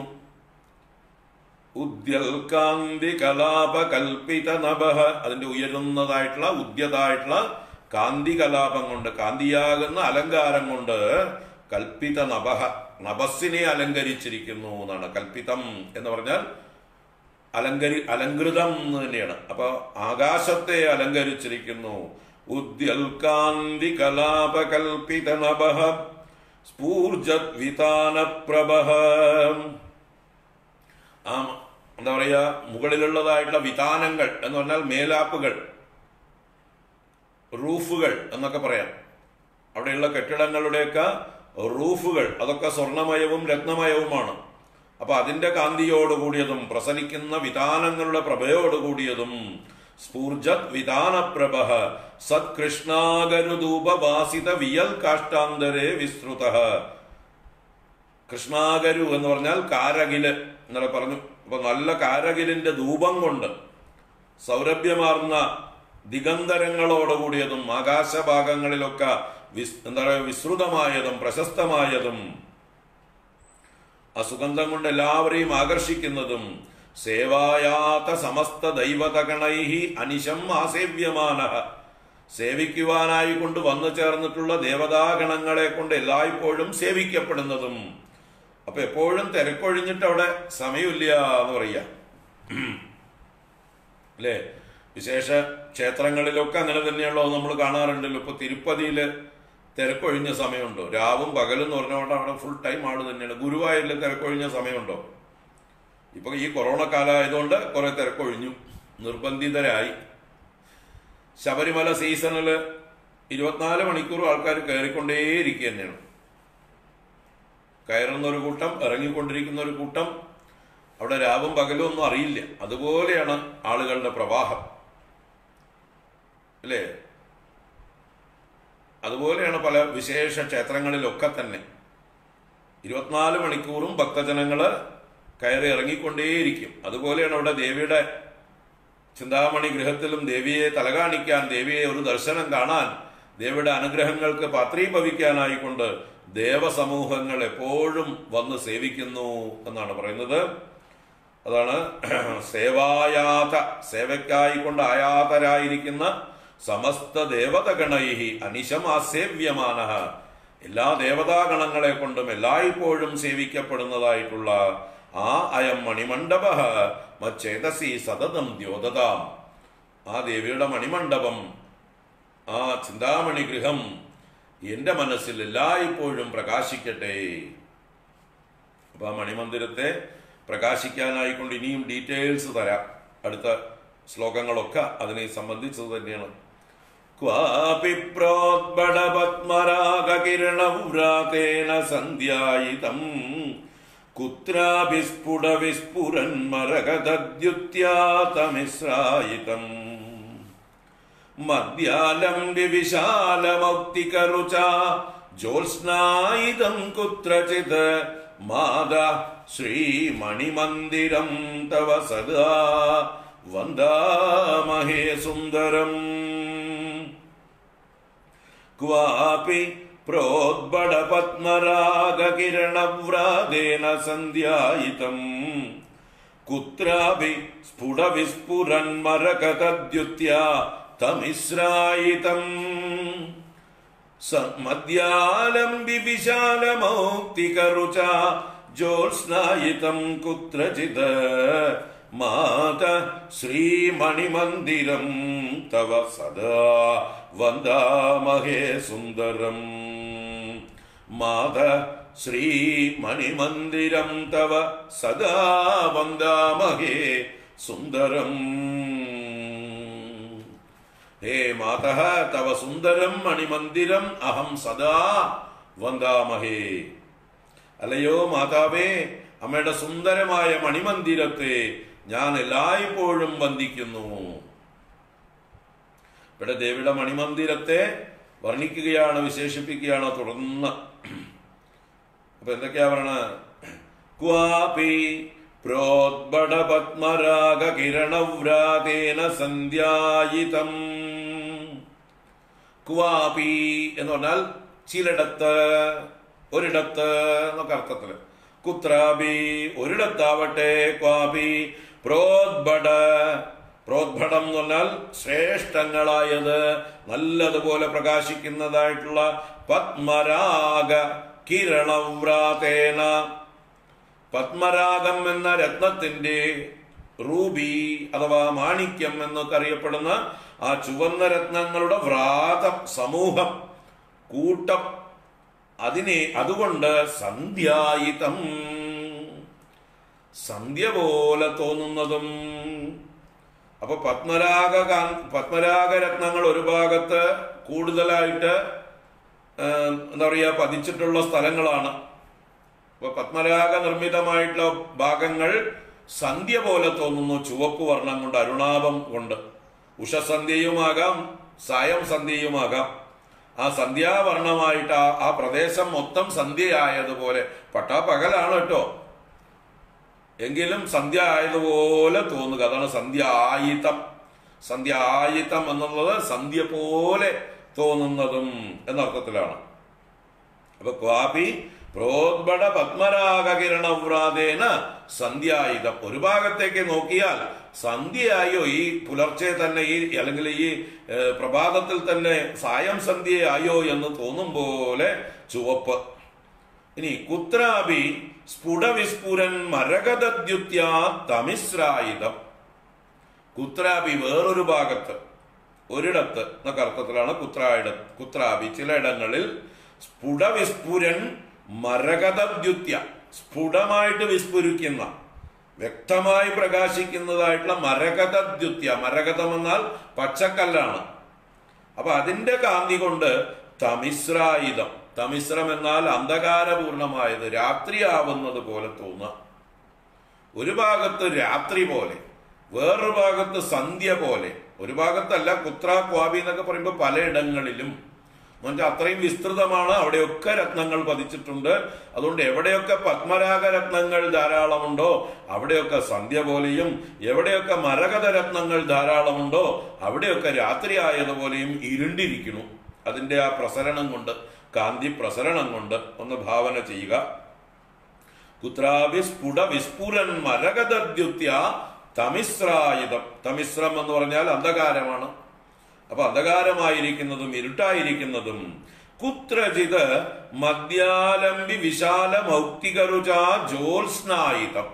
ഉദ്യൽ കാന്തി കലാപകൽപിത നഭഃ അതിന്റെ ഉയരുന്നതായിട്ടുള്ള ഉദ്യതായിട്ടുള്ള കാന്തി കലാപം കൊണ്ട് കാന്തിയാകുന്ന അലങ്കാരം കൊണ്ട് കൽപ്പിത നഭഃ നഭസ്സിനെ അലങ്കരിച്ചിരിക്കുന്നു എന്നാണ് കൽപ്പിതം എന്ന് പറഞ്ഞാൽ അലങ്കരി അലങ്കൃതം എന്ന് തന്നെയാണ് അപ്പൊ ആകാശത്തെ അലങ്കരിച്ചിരിക്കുന്നു ഉദ്യൽകാന്തി കലാപകൽപിത നഭ സ്ഫൂർജത് വിതാന പ്രഭ ആ എന്താ പറയുക മുകളിലുള്ളതായിട്ടുള്ള വിതാനങ്ങൾ എന്ന് പറഞ്ഞാൽ മേലാപ്പുകൾ റൂഫുകൾ എന്നൊക്കെ പറയാം അവിടെയുള്ള കെട്ടിടങ്ങളുടെയൊക്കെ റൂഫുകൾ അതൊക്കെ സ്വർണമയവും രത്നമയവുമാണ് അപ്പൊ അതിന്റെ കാന്തിയോടുകൂടിയതും പ്രസരിക്കുന്ന വിധാനങ്ങളുടെ പ്രഭയോടുകൂടിയതും സ്ഫൂർജത് വിധാനപ്രഭ സത്കൃഷ്ണാഗരുദൂപവാസിത വിയൽ കാഷ്ടാന്തരേ വിസ്തൃത കൃഷ്ണാഗരു എന്ന് പറഞ്ഞാൽ കാരകില് എന്നൊക്കെ പറഞ്ഞു അപ്പൊ നല്ല കാരകിലിന്റെ ധൂപം കൊണ്ട് സൗരഭ്യമാർന്ന ദിഗന്ധരങ്ങളോടുകൂടിയതും ആകാശഭാഗങ്ങളിലൊക്കെ വിസ് എന്താ പറയുക വിസ്തൃതമായതും പ്രശസ്തമായതും ആ സുഗന്ധം കൊണ്ട് എല്ലാവരെയും ആകർഷിക്കുന്നതും സേവായാത്ത സമസ്ത ദൈവതഗണൈഹി അനിശം ആസേവ്യമാന സേവിക്കുവാനായി കൊണ്ട് വന്നു ചേർന്നിട്ടുള്ള ദേവതാഗണങ്ങളെ കൊണ്ട് എല്ലായ്പ്പോഴും സേവിക്കപ്പെടുന്നതും അപ്പൊ എപ്പോഴും തിരക്കൊഴിഞ്ഞിട്ട് അവിടെ സമയമില്ല എന്ന് പറയാ അല്ലേ വിശേഷ ക്ഷേത്രങ്ങളിലൊക്കെ അങ്ങനെ തന്നെയുള്ളോ നമ്മൾ കാണാറുണ്ടല്ലോ ഇപ്പൊ തിരുപ്പതിയില് തിരക്കൊഴിഞ്ഞ സമയമുണ്ടോ രാവും പകലും എന്ന് പറഞ്ഞുകൊണ്ട് അവിടെ ഫുൾ ടൈം ആള് തന്നെയാണ് ഗുരുവായൂരിൽ തിരക്കൊഴിഞ്ഞ സമയമുണ്ടോ ഇപ്പൊ ഈ കൊറോണ കാലമായതുകൊണ്ട് കുറെ തിരക്കൊഴിഞ്ഞു നിർബന്ധിതരായി ശബരിമല സീസണില് ഇരുപത്തിനാല് മണിക്കൂർ ആൾക്കാർ കയറിക്കൊണ്ടേയിരിക്കുക തന്നെയാണ് കയറുന്ന ഒരു കൂട്ടം ഇറങ്ങിക്കൊണ്ടിരിക്കുന്ന ഒരു കൂട്ടം അവിടെ രാവും പകലും ഒന്നും അറിയില്ല അതുപോലെയാണ് ആളുകളുടെ പ്രവാഹം അല്ലേ അതുപോലെയാണ് പല വിശേഷ ക്ഷേത്രങ്ങളിലൊക്കെ തന്നെ ഇരുപത്തിനാല് മണിക്കൂറും ഭക്തജനങ്ങള് കയറി ഇറങ്ങിക്കൊണ്ടേയിരിക്കും അതുപോലെയാണ് അവിടെ ദേവിയുടെ ചിന്താമണി ഗൃഹത്തിലും ദേവിയെ തലകാണിക്കാൻ ദേവിയെ ഒരു ദർശനം കാണാൻ ദേവിയുടെ അനുഗ്രഹങ്ങൾക്ക് പാത്രീഭവിക്കാനായിക്കൊണ്ട് ദേവസമൂഹങ്ങൾ എപ്പോഴും വന്ന് സേവിക്കുന്നു എന്നാണ് പറയുന്നത് അതാണ് സേവായാത സേവയ്ക്കായിക്കൊണ്ട് ആയാതരായിരിക്കുന്ന സമസ്ത ദേവതഗണൈഹി അനിശമാസേവ്യമാന എല്ലാ ദേവതാഗണങ്ങളെ കൊണ്ടും എല്ലായ്പ്പോഴും സേവിക്കപ്പെടുന്നതായിട്ടുള്ള ആ അയം മണിമണ്ഡപ മച്ചേതസി സതതം ദ്യോതതാം ആ ദേവിയുടെ മണിമണ്ഡപം ആ ചിന്താമണി ഗൃഹം എന്റെ മനസ്സിൽ എല്ലായ്പ്പോഴും പ്രകാശിക്കട്ടെ അപ്പൊ ആ മണിമന്ദിരത്തെ പ്രകാശിക്കാനായിക്കൊണ്ട് ഇനിയും ഡീറ്റെയിൽസ് തരാം അടുത്ത ശ്ലോകങ്ങളൊക്കെ അതിനെ സംബന്ധിച്ചത് തന്നെയാണ് ക്വാപി പ്രോദ്ബട പത്മരാഗകിരണവ്രാതേന സന്ധ്യായിതം കുത്രാഭിസ്ഫുട വിസ്ഫുരന്മരകദ്യുത്യാതമിശ്രായിതം മദ്യാലംബി വിശാലമൗക്തികരുച ജ്യോത്സ്നായിതം കുത്രചിത് മാത ശ്രീമണിമന്ദിരം തവ സദാ വന്ദാമഹേ സുന്ദരം ക്വാപി പ്രോദ്ബട പത്മരാഗകിരണവ്രാതേന സന്ധ്യായിതം കുത്രാപി സ്ഫുടവിസ്ഫുരന്മരകതദ്യുത്യ തമിശ്രായിതം മദ്യാലംബി വിശാലമൗക്തികരുച ജ്യോത്സ്നായിതം കുത്രചിത് മാത ശ്രീമണിമന്ദിരം തവ സദാ വന്ദാമഹേ സുന്ദരം മാത ശ്രീമണിമന്ദിരം തവ സദാ വന്ദാമഹേ സുന്ദരം ഹേ മാത തവ സുന്ദരം മണിമന്ദിരം അഹം സദാ വന്ദാമഹേ അല്ലയോ മാതാവേ അമ്മയുടെ സുന്ദരമായ മണിമന്ദിരത്തെ ഞാൻ എല്ലായ്പ്പോഴും വന്ദിക്കുന്നു ഇവിടെ ദേവിയുടെ മണിമന്ദിരത്തെ വർണ്ണിക്കുകയാണ് വിശേഷിപ്പിക്കുകയാണ് തുടർന്ന് അപ്പൊ എന്തൊക്കെയാ പറയണ ക്വാപി പ്രോദ്ബട പത്മരാഗ കിരണവ്രാതേന സന്ധ്യായിതം ക്വാപി എന്ന് പറഞ്ഞാൽ ചിലയിടത്ത് ഒരിടത്ത് എന്നൊക്കെ അർത്ഥത്തില് കുത്രാബി ഒരിടത്താവട്ടെ ക്വാബി പ്രോദ്ബട പ്രോദ്ഭടം എന്ന് പറഞ്ഞാൽ ശ്രേഷ്ഠങ്ങളായത് നല്ലതുപോലെ പ്രകാശിക്കുന്നതായിട്ടുള്ള പത്മരാഗ കിരണവ്രാതേന പത്മരാഗം എന്ന രത്നത്തിന്റെ റൂബി അഥവാ മാണിക്യം എന്നൊക്കെ അറിയപ്പെടുന്ന ആ ചുവന്ന രത്നങ്ങളുടെ വ്രാതം സമൂഹം കൂട്ടം അതിനെ അതുകൊണ്ട് സന്ധ്യായിതം സന്ധ്യ പോലെ തോന്നുന്നതും അപ്പൊ പത്മരാഗ കാ- പത്മരാഗ രത്നങ്ങൾ ഒരു ഭാഗത്ത് കൂടുതലായിട്ട് ആ, എന്താ പറയുക പതിച്ചിട്ടുള്ള സ്ഥലങ്ങളാണ് അപ്പൊ പത്മരാഗ നിർമ്മിതമായിട്ടുള്ള ഭാഗങ്ങൾ സന്ധ്യ പോലെ തോന്നുന്നു ചുവപ്പ് വർണ്ണം കൊണ്ട് അരുണാഭം കൊണ്ട് ഉഷസന്ധ്യയുമാകാം സായം സന്ധ്യയുമാകാം ആ സന്ധ്യാവർണ്ണമായിട്ട് ആ ആ പ്രദേശം മൊത്തം സന്ധ്യയായതുപോലെ പട്ടാ പകലാണ് കേട്ടോ എങ്കിലും സന്ധ്യ ആയതുപോലെ തോന്നുക അതാണ് സന്ധ്യ ആയിത്തം സന്ധ്യ ആയിത്തം എന്നുള്ളത് സന്ധ്യ പോലെ തോന്നുന്നതും എന്നർത്ഥത്തിലാണ് അപ്പൊ ക്വാപി പ്രോദ്ബട പത്മരാഗകിരണവ്രാതേന സന്ധ്യായുധം ഒരു ഭാഗത്തേക്ക് നോക്കിയാൽ സന്ധ്യയായോ ഈ പുലർച്ചെ തന്നെ ഈ അല്ലെങ്കിൽ ഈ ഏഹ്, പ്രഭാതത്തിൽ തന്നെ സായം സന്ധ്യയായോ എന്ന് തോന്നും പോലെ ചുവപ്പ് ഇനി കുത്രാപി സ്ഫുടവിസ്ഫുരൻ മരകതദ്യുത്യാ തമിശ്രായുധം കുത്രാപി വേറൊരു ഭാഗത്ത് ഒരിടത്ത് എന്നൊക്കെ അർത്ഥത്തിലാണ് കുത്രായിട കുത്രാപി ചിലയിടങ്ങളിൽ സ്ഫുടവിസ്ഫുരൻ മരകതദ്യുത്യ സ്ഫുടമായിട്ട് വിസ്ഫുരിക്കുന്ന വ്യക്തമായി പ്രകാശിക്കുന്നതായിട്ടുള്ള മരകതദ്യുത്യ മരകതം എന്നാൽ പച്ചക്കല്ലാണ് അപ്പൊ അതിന്റെ കാന്തി കൊണ്ട് തമിശ്രായുധം തമിശ്രം എന്നാൽ അന്ധകാരപൂർണമായത് രാത്രിയാവുന്നത് പോലെ തോന്നുക ഒരു ഭാഗത്ത് രാത്രി പോലെ വേറൊരു ഭാഗത്ത് സന്ധ്യ പോലെ ഒരു ഭാഗത്തല്ല കുത്ര ക്വാബി എന്നൊക്കെ പറയുമ്പോൾ പലയിടങ്ങളിലും എന്നുവെച്ചാൽ അത്രയും വിസ്തൃതമാണ് അവിടെയൊക്കെ രത്നങ്ങൾ പതിച്ചിട്ടുണ്ട് അതുകൊണ്ട് എവിടെയൊക്കെ പത്മരാഗ രത്നങ്ങൾ ധാരാളമുണ്ടോ അവിടെയൊക്കെ സന്ധ്യ പോലെയും എവിടെയൊക്കെ മരകത രത്നങ്ങൾ ധാരാളമുണ്ടോ അവിടെയൊക്കെ രാത്രി ആയതുപോലെയും ഇരുണ്ടിരിക്കുന്നു അതിന്റെ ആ പ്രസരണം കൊണ്ട് കാന്തി പ്രസരണം കൊണ്ട് ഒന്ന് ഭാവന ചെയ്യുക കുത്രാപി സ്ഫുട വിസ്ഫുരൻ മരകതദ്യുത്യ തമിശ്രായുധം തമിശ്രം എന്ന് പറഞ്ഞാൽ അന്ധകാരമാണ് അപ്പൊ അന്ധകാരമായിരിക്കുന്നതും ഇരുട്ടായിരിക്കുന്നതും കുത്രചിത് മദ്യാലംബി വിശാല മൗക്തികരുചാ ജ്യോത്സ്നായുധം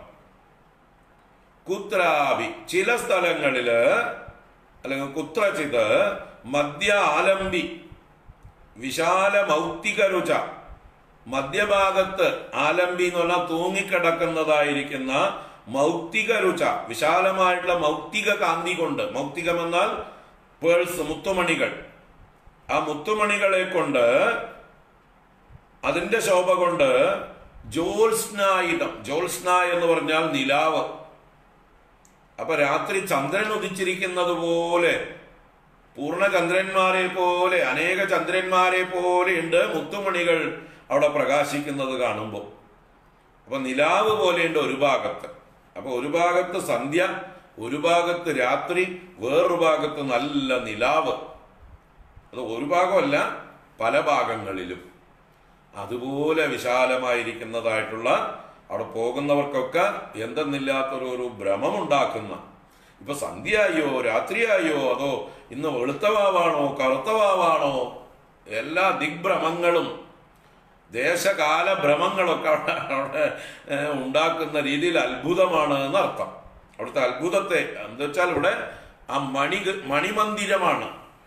കുത്രാപി ചില സ്ഥലങ്ങളില് അല്ലെങ്കിൽ കുത്രചിത് മദ്യ ആലംബി വിശാല മൗക്തികരുച മധ്യഭാഗത്ത് ആലംബി എന്ന് പറഞ്ഞാൽ തൂങ്ങിക്കിടക്കുന്നതായിരിക്കുന്ന മൗക്തിക രുച വിശാലമായിട്ടുള്ള മൗക്തിക കാന്തി കൊണ്ട് മൗക്തികം എന്നാൽ പേഴ്സ് മുത്തുമണികൾ ആ മുത്തുമണികളെ കൊണ്ട് അതിന്റെ ശോഭ കൊണ്ട് ജ്യോത്സ്നായുധം ജ്യോത്സ്ന എന്ന് പറഞ്ഞാൽ നിലാവ് അപ്പൊ രാത്രി ചന്ദ്രൻ ഉദിച്ചിരിക്കുന്നത് പോലെ പൂർണ്ണചന്ദ്രന്മാരെ പോലെ അനേക ചന്ദ്രന്മാരെ പോലെ ഉണ്ട് മുത്തുമണികൾ അവിടെ പ്രകാശിക്കുന്നത് കാണുമ്പോൾ അപ്പൊ നിലാവ് പോലെയുണ്ട് ഒരു ഭാഗത്ത് അപ്പൊ ഒരു ഭാഗത്ത് സന്ധ്യ ഒരു ഭാഗത്ത് രാത്രി വേറൊരു ഭാഗത്ത് നല്ല നിലാവ് അത് ഒരു ഭാഗമല്ല പല ഭാഗങ്ങളിലും അതുപോലെ വിശാലമായിരിക്കുന്നതായിട്ടുള്ള അവിടെ പോകുന്നവർക്കൊക്കെ എന്തെന്നില്ലാത്തൊരു ഒരു ഭ്രമമുണ്ടാക്കുന്ന ഇപ്പൊ സന്ധ്യയായോ രാത്രിയായോ അതോ ഇന്ന് വെളുത്തവാവാണോ കറുത്തവാവാണോ എല്ലാ ദിഗ്ഭ്രമങ്ങളും ദേശകാല ഭ്രമങ്ങളൊക്കെ അവിടെ അവിടെ ഏഹ്, ഉണ്ടാക്കുന്ന രീതിയിൽ അത്ഭുതമാണ് എന്നർത്ഥം അവിടുത്തെ അത്ഭുതത്തെ എന്താ വെച്ചാൽ ഇവിടെ ആ മണി മണിമന്ദിരമാണ്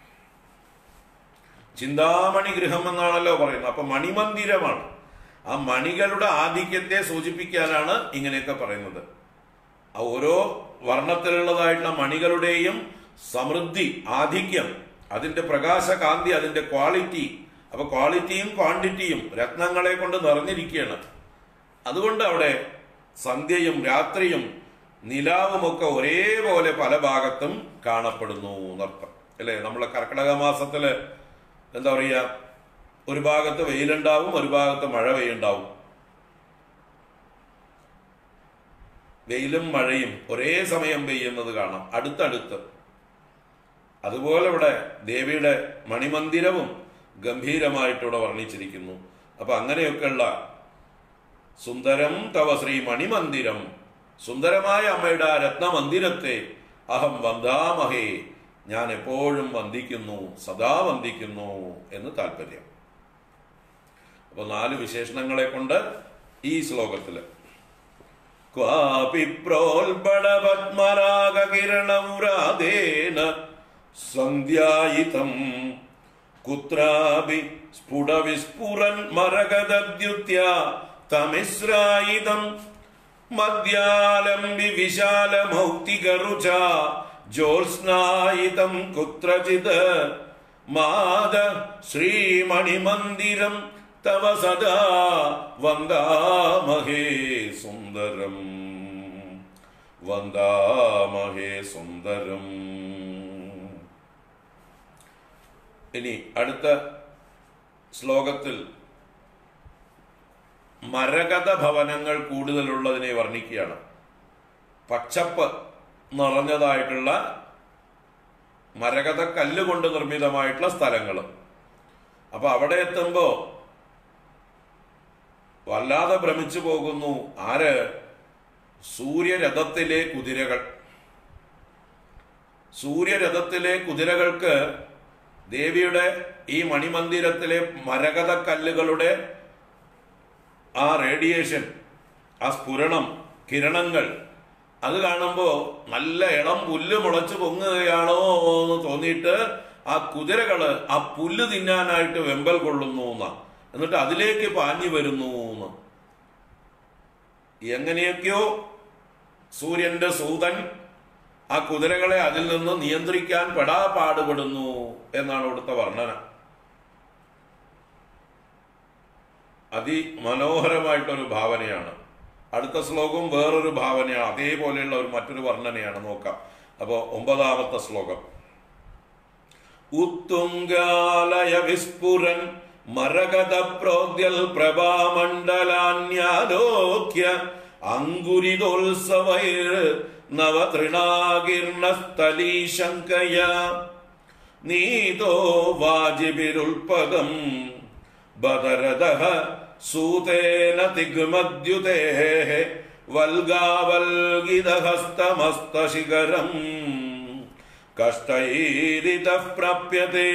ചിന്താമണി ഗൃഹം എന്നാണല്ലോ പറയുന്നത് അപ്പൊ മണിമന്ദിരമാണ് ആ മണികളുടെ ആധിക്യത്തെ സൂചിപ്പിക്കാനാണ് ഇങ്ങനെയൊക്കെ പറയുന്നത് ആ ഓരോ വർണ്ണത്തിലുള്ളതായിട്ടുള്ള മണികളുടെയും സമൃദ്ധി ആധിക്യം അതിന്റെ പ്രകാശകാന്തി അതിന്റെ ക്വാളിറ്റി അപ്പൊ ക്വാളിറ്റിയും ക്വാണ്ടിറ്റിയും രത്നങ്ങളെ കൊണ്ട് നിറഞ്ഞിരിക്കുകയാണ് അതുകൊണ്ട് അവിടെ സന്ധ്യയും രാത്രിയും നിലാവുമൊക്കെ ഒരേപോലെ പല ഭാഗത്തും കാണപ്പെടുന്നു എന്നർത്ഥം അല്ലേ നമ്മളെ കർക്കിടക മാസത്തില് എന്താ പറയുക ഒരു ഭാഗത്ത് വെയിലുണ്ടാവും ഒരു ഭാഗത്ത് മഴ പെയ്യുണ്ടാവും വെയിലും മഴയും ഒരേ സമയം പെയ്യുന്നത് കാണാം അടുത്തടുത്ത് അതുപോലെ ഇവിടെ ദേവിയുടെ മണിമന്ദിരവും ഗംഭീരമായിട്ടിവിടെ വർണ്ണിച്ചിരിക്കുന്നു അപ്പൊ അങ്ങനെയൊക്കെയുള്ള സുന്ദരം തവ ശ്രീ മണിമന്ദിരം സുന്ദരമായ അമ്മയുടെ ആ രത്നമന്ദിരത്തെ അഹം വന്ദാമഹേ ഞാൻ എപ്പോഴും വന്ദിക്കുന്നു സദാ വന്ദിക്കുന്നു എന്ന് താല്പര്യം അപ്പൊ നാല് വിശേഷണങ്ങളെ കൊണ്ട് ഈ ശ്ലോകത്തില് ക്വാപി പ്രോൽപട പത്മരാഗ കിരണമുരാദേന സന്ധ്യായിതം കുത്രാപി സ്ഫുടവിസ്ഫുരൻ മരകദ്യുത്യ തമിശ്രായിതം മദ്യാലംബി വിശാലമൗക്തികരുച ജ്യോത്സ്നായിതം കുത്രചിത് മാത ശ്രീമണിമന്ദിരം തവ സദാ വന്ദാമഹേ സുന്ദരം വന്ദാമഹേ സുന്ദരം ഇനി അടുത്ത ശ്ലോകത്തിൽ മരകത ഭവനങ്ങൾ കൂടുതലുള്ളതിനെ വർണ്ണിക്കുകയാണ് പച്ചപ്പ് നിറഞ്ഞതായിട്ടുള്ള മരകത കല്ലുകൊണ്ട് നിർമ്മിതമായിട്ടുള്ള സ്ഥലങ്ങൾ അപ്പൊ അവിടെ എത്തുമ്പോ വല്ലാതെ ഭ്രമിച്ചു പോകുന്നു ആര് സൂര്യരഥത്തിലെ കുതിരകൾ സൂര്യരഥത്തിലെ കുതിരകൾക്ക് ദേവിയുടെ ഈ മണിമന്ദിരത്തിലെ മരകത കല്ലുകളുടെ ആ റേഡിയേഷൻ ആ സ്ഫുരണം കിരണങ്ങൾ അത് കാണുമ്പോൾ നല്ല ഇളം പുല്ല് മുളച്ച് പൊങ്ങുകയാണോ എന്ന് തോന്നിയിട്ട് ആ കുതിരകള് ആ പുല്ല് തിന്നാനായിട്ട് വെമ്പൽ കൊള്ളുന്നു എന്ന് എന്നിട്ട് അതിലേക്ക് പാഞ്ഞു വരുന്നു എന്ന് എങ്ങനെയൊക്കെയോ സൂര്യന്റെ സൂതൻ ആ കുതിരകളെ അതിൽ നിന്ന് നിയന്ത്രിക്കാൻ പെടാ പാടുപെടുന്നു എന്നാണ് ഇവിടുത്തെ വർണ്ണന അതിമനോഹരമായിട്ടൊരു ഭാവനയാണ് അടുത്ത ശ്ലോകവും വേറൊരു ഭാവനയാണ് അതേപോലെയുള്ള ഒരു മറ്റൊരു വർണ്ണനയാണ് നോക്കാം അപ്പോ ഒമ്പതാമത്തെ ശ്ലോകം ഉത്തുംഗാലയ വിസ്ഫുരൻ മരകത പ്രോദ്യൽ പ്രഭാമണ്ഡലാന്യാലോക്യ അങ്കുരിതോത്സവൈർ നവതൃണാകീർണസ്ഥലീശങ്കയ നീതോ വാജിബിരുൽപദം ബദരദഃ സൂതേന തിഗ്മദ്യുതേ വൽഗാവൽഗിതഹസ്തമസ്തശിഖരം കഷ്ടൈരിതഃ പ്രാപ്യത്തെ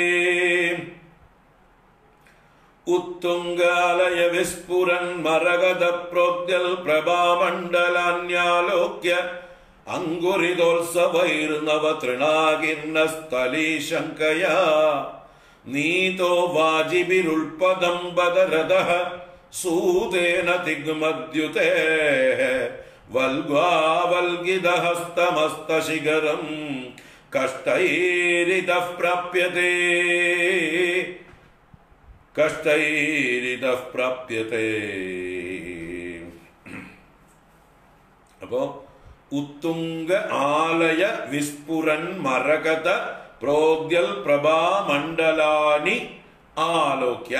ഉത്തുംഗാലയ വിസ്ഫുരൻ മരഗത പ്രോദ്യൽ പ്രഭാമണ്ഡലാന്യാലോക്യ അങ്കുരിതോത്സവൈർനവ തൃണാകിർണസ്ഥലീശങ്കയാ നീതോ വാജിബിരുൽപദം ബദരദഃ സൂതേന തിഗ്മദ്യുതേ വൽഗ്വാവൽഗിതഹസ്തമസ്തശിഖരം കഷ്ടൈരിതഃ പ്രാപ്യത്തെ കഷ്ടൈരിതഃ പ്രാപ്യത്തെ അപ്പോ ഉത്തുംഗ ആലയ വിസ്ഫുരൻ മരകത പ്രോദ്യൽ പ്രഭാമണ്ഡലാനി ആലോക്യ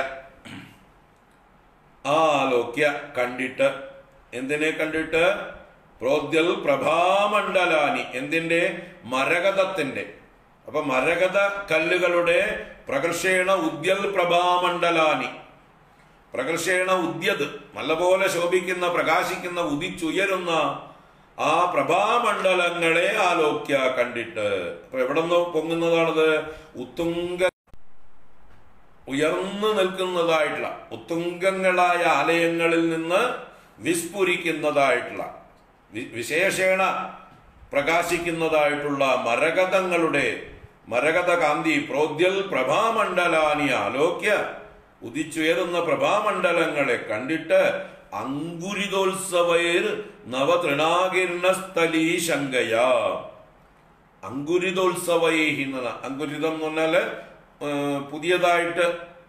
ആലോക്യ കണ്ടിട്ട് എന്തിനെ കണ്ടിട്ട് പ്രോദ്യൽ പ്രഭാമണ്ഡലാനി എന്തിന്റെ മരകതത്തിന്റെ അപ്പൊ മരകത കല്ലുകളുടെ പ്രകർഷേണ ഉദ്യൽ പ്രഭാമണ്ഡലാനി പ്രകർഷേണ ഉദ്യത് നല്ലപോലെ ശോഭിക്കുന്ന പ്രകാശിക്കുന്ന ഉദിച്ചുയരുന്ന ആ പ്രഭാമണ്ഡലങ്ങളെ ആലോക്യ കണ്ടിട്ട് അപ്പൊ എവിടെ നിന്ന് പൊങ്ങുന്നതാണത് ഉത്തുംഗ ഉയർന്നു നിൽക്കുന്നതായിട്ടുള്ള ഉത്തുംഗങ്ങളായ ആലയങ്ങളിൽ നിന്ന് വിസ്ഫുരിക്കുന്നതായിട്ടുള്ള വി- വിശേഷേണ പ്രകാശിക്കുന്നതായിട്ടുള്ള മരകതങ്ങളുടെ മരകത കാന്തി പ്രോദ്യൽ പ്രഭാമണ്ഡലാനി ആലോക്യ ഉദിച്ചുയരുന്ന പ്രഭാമണ്ഡലങ്ങളെ കണ്ടിട്ട് അങ്കുരിതോത്സവൈർ നവതൃണാകിരണസ്ഥലീ ശങ്കയാ അങ്കുരിതോത്സവൈഹി എന്ന അങ്കുരിതം എന്ന് പറഞ്ഞാല് ഏ, പുതിയതായിട്ട്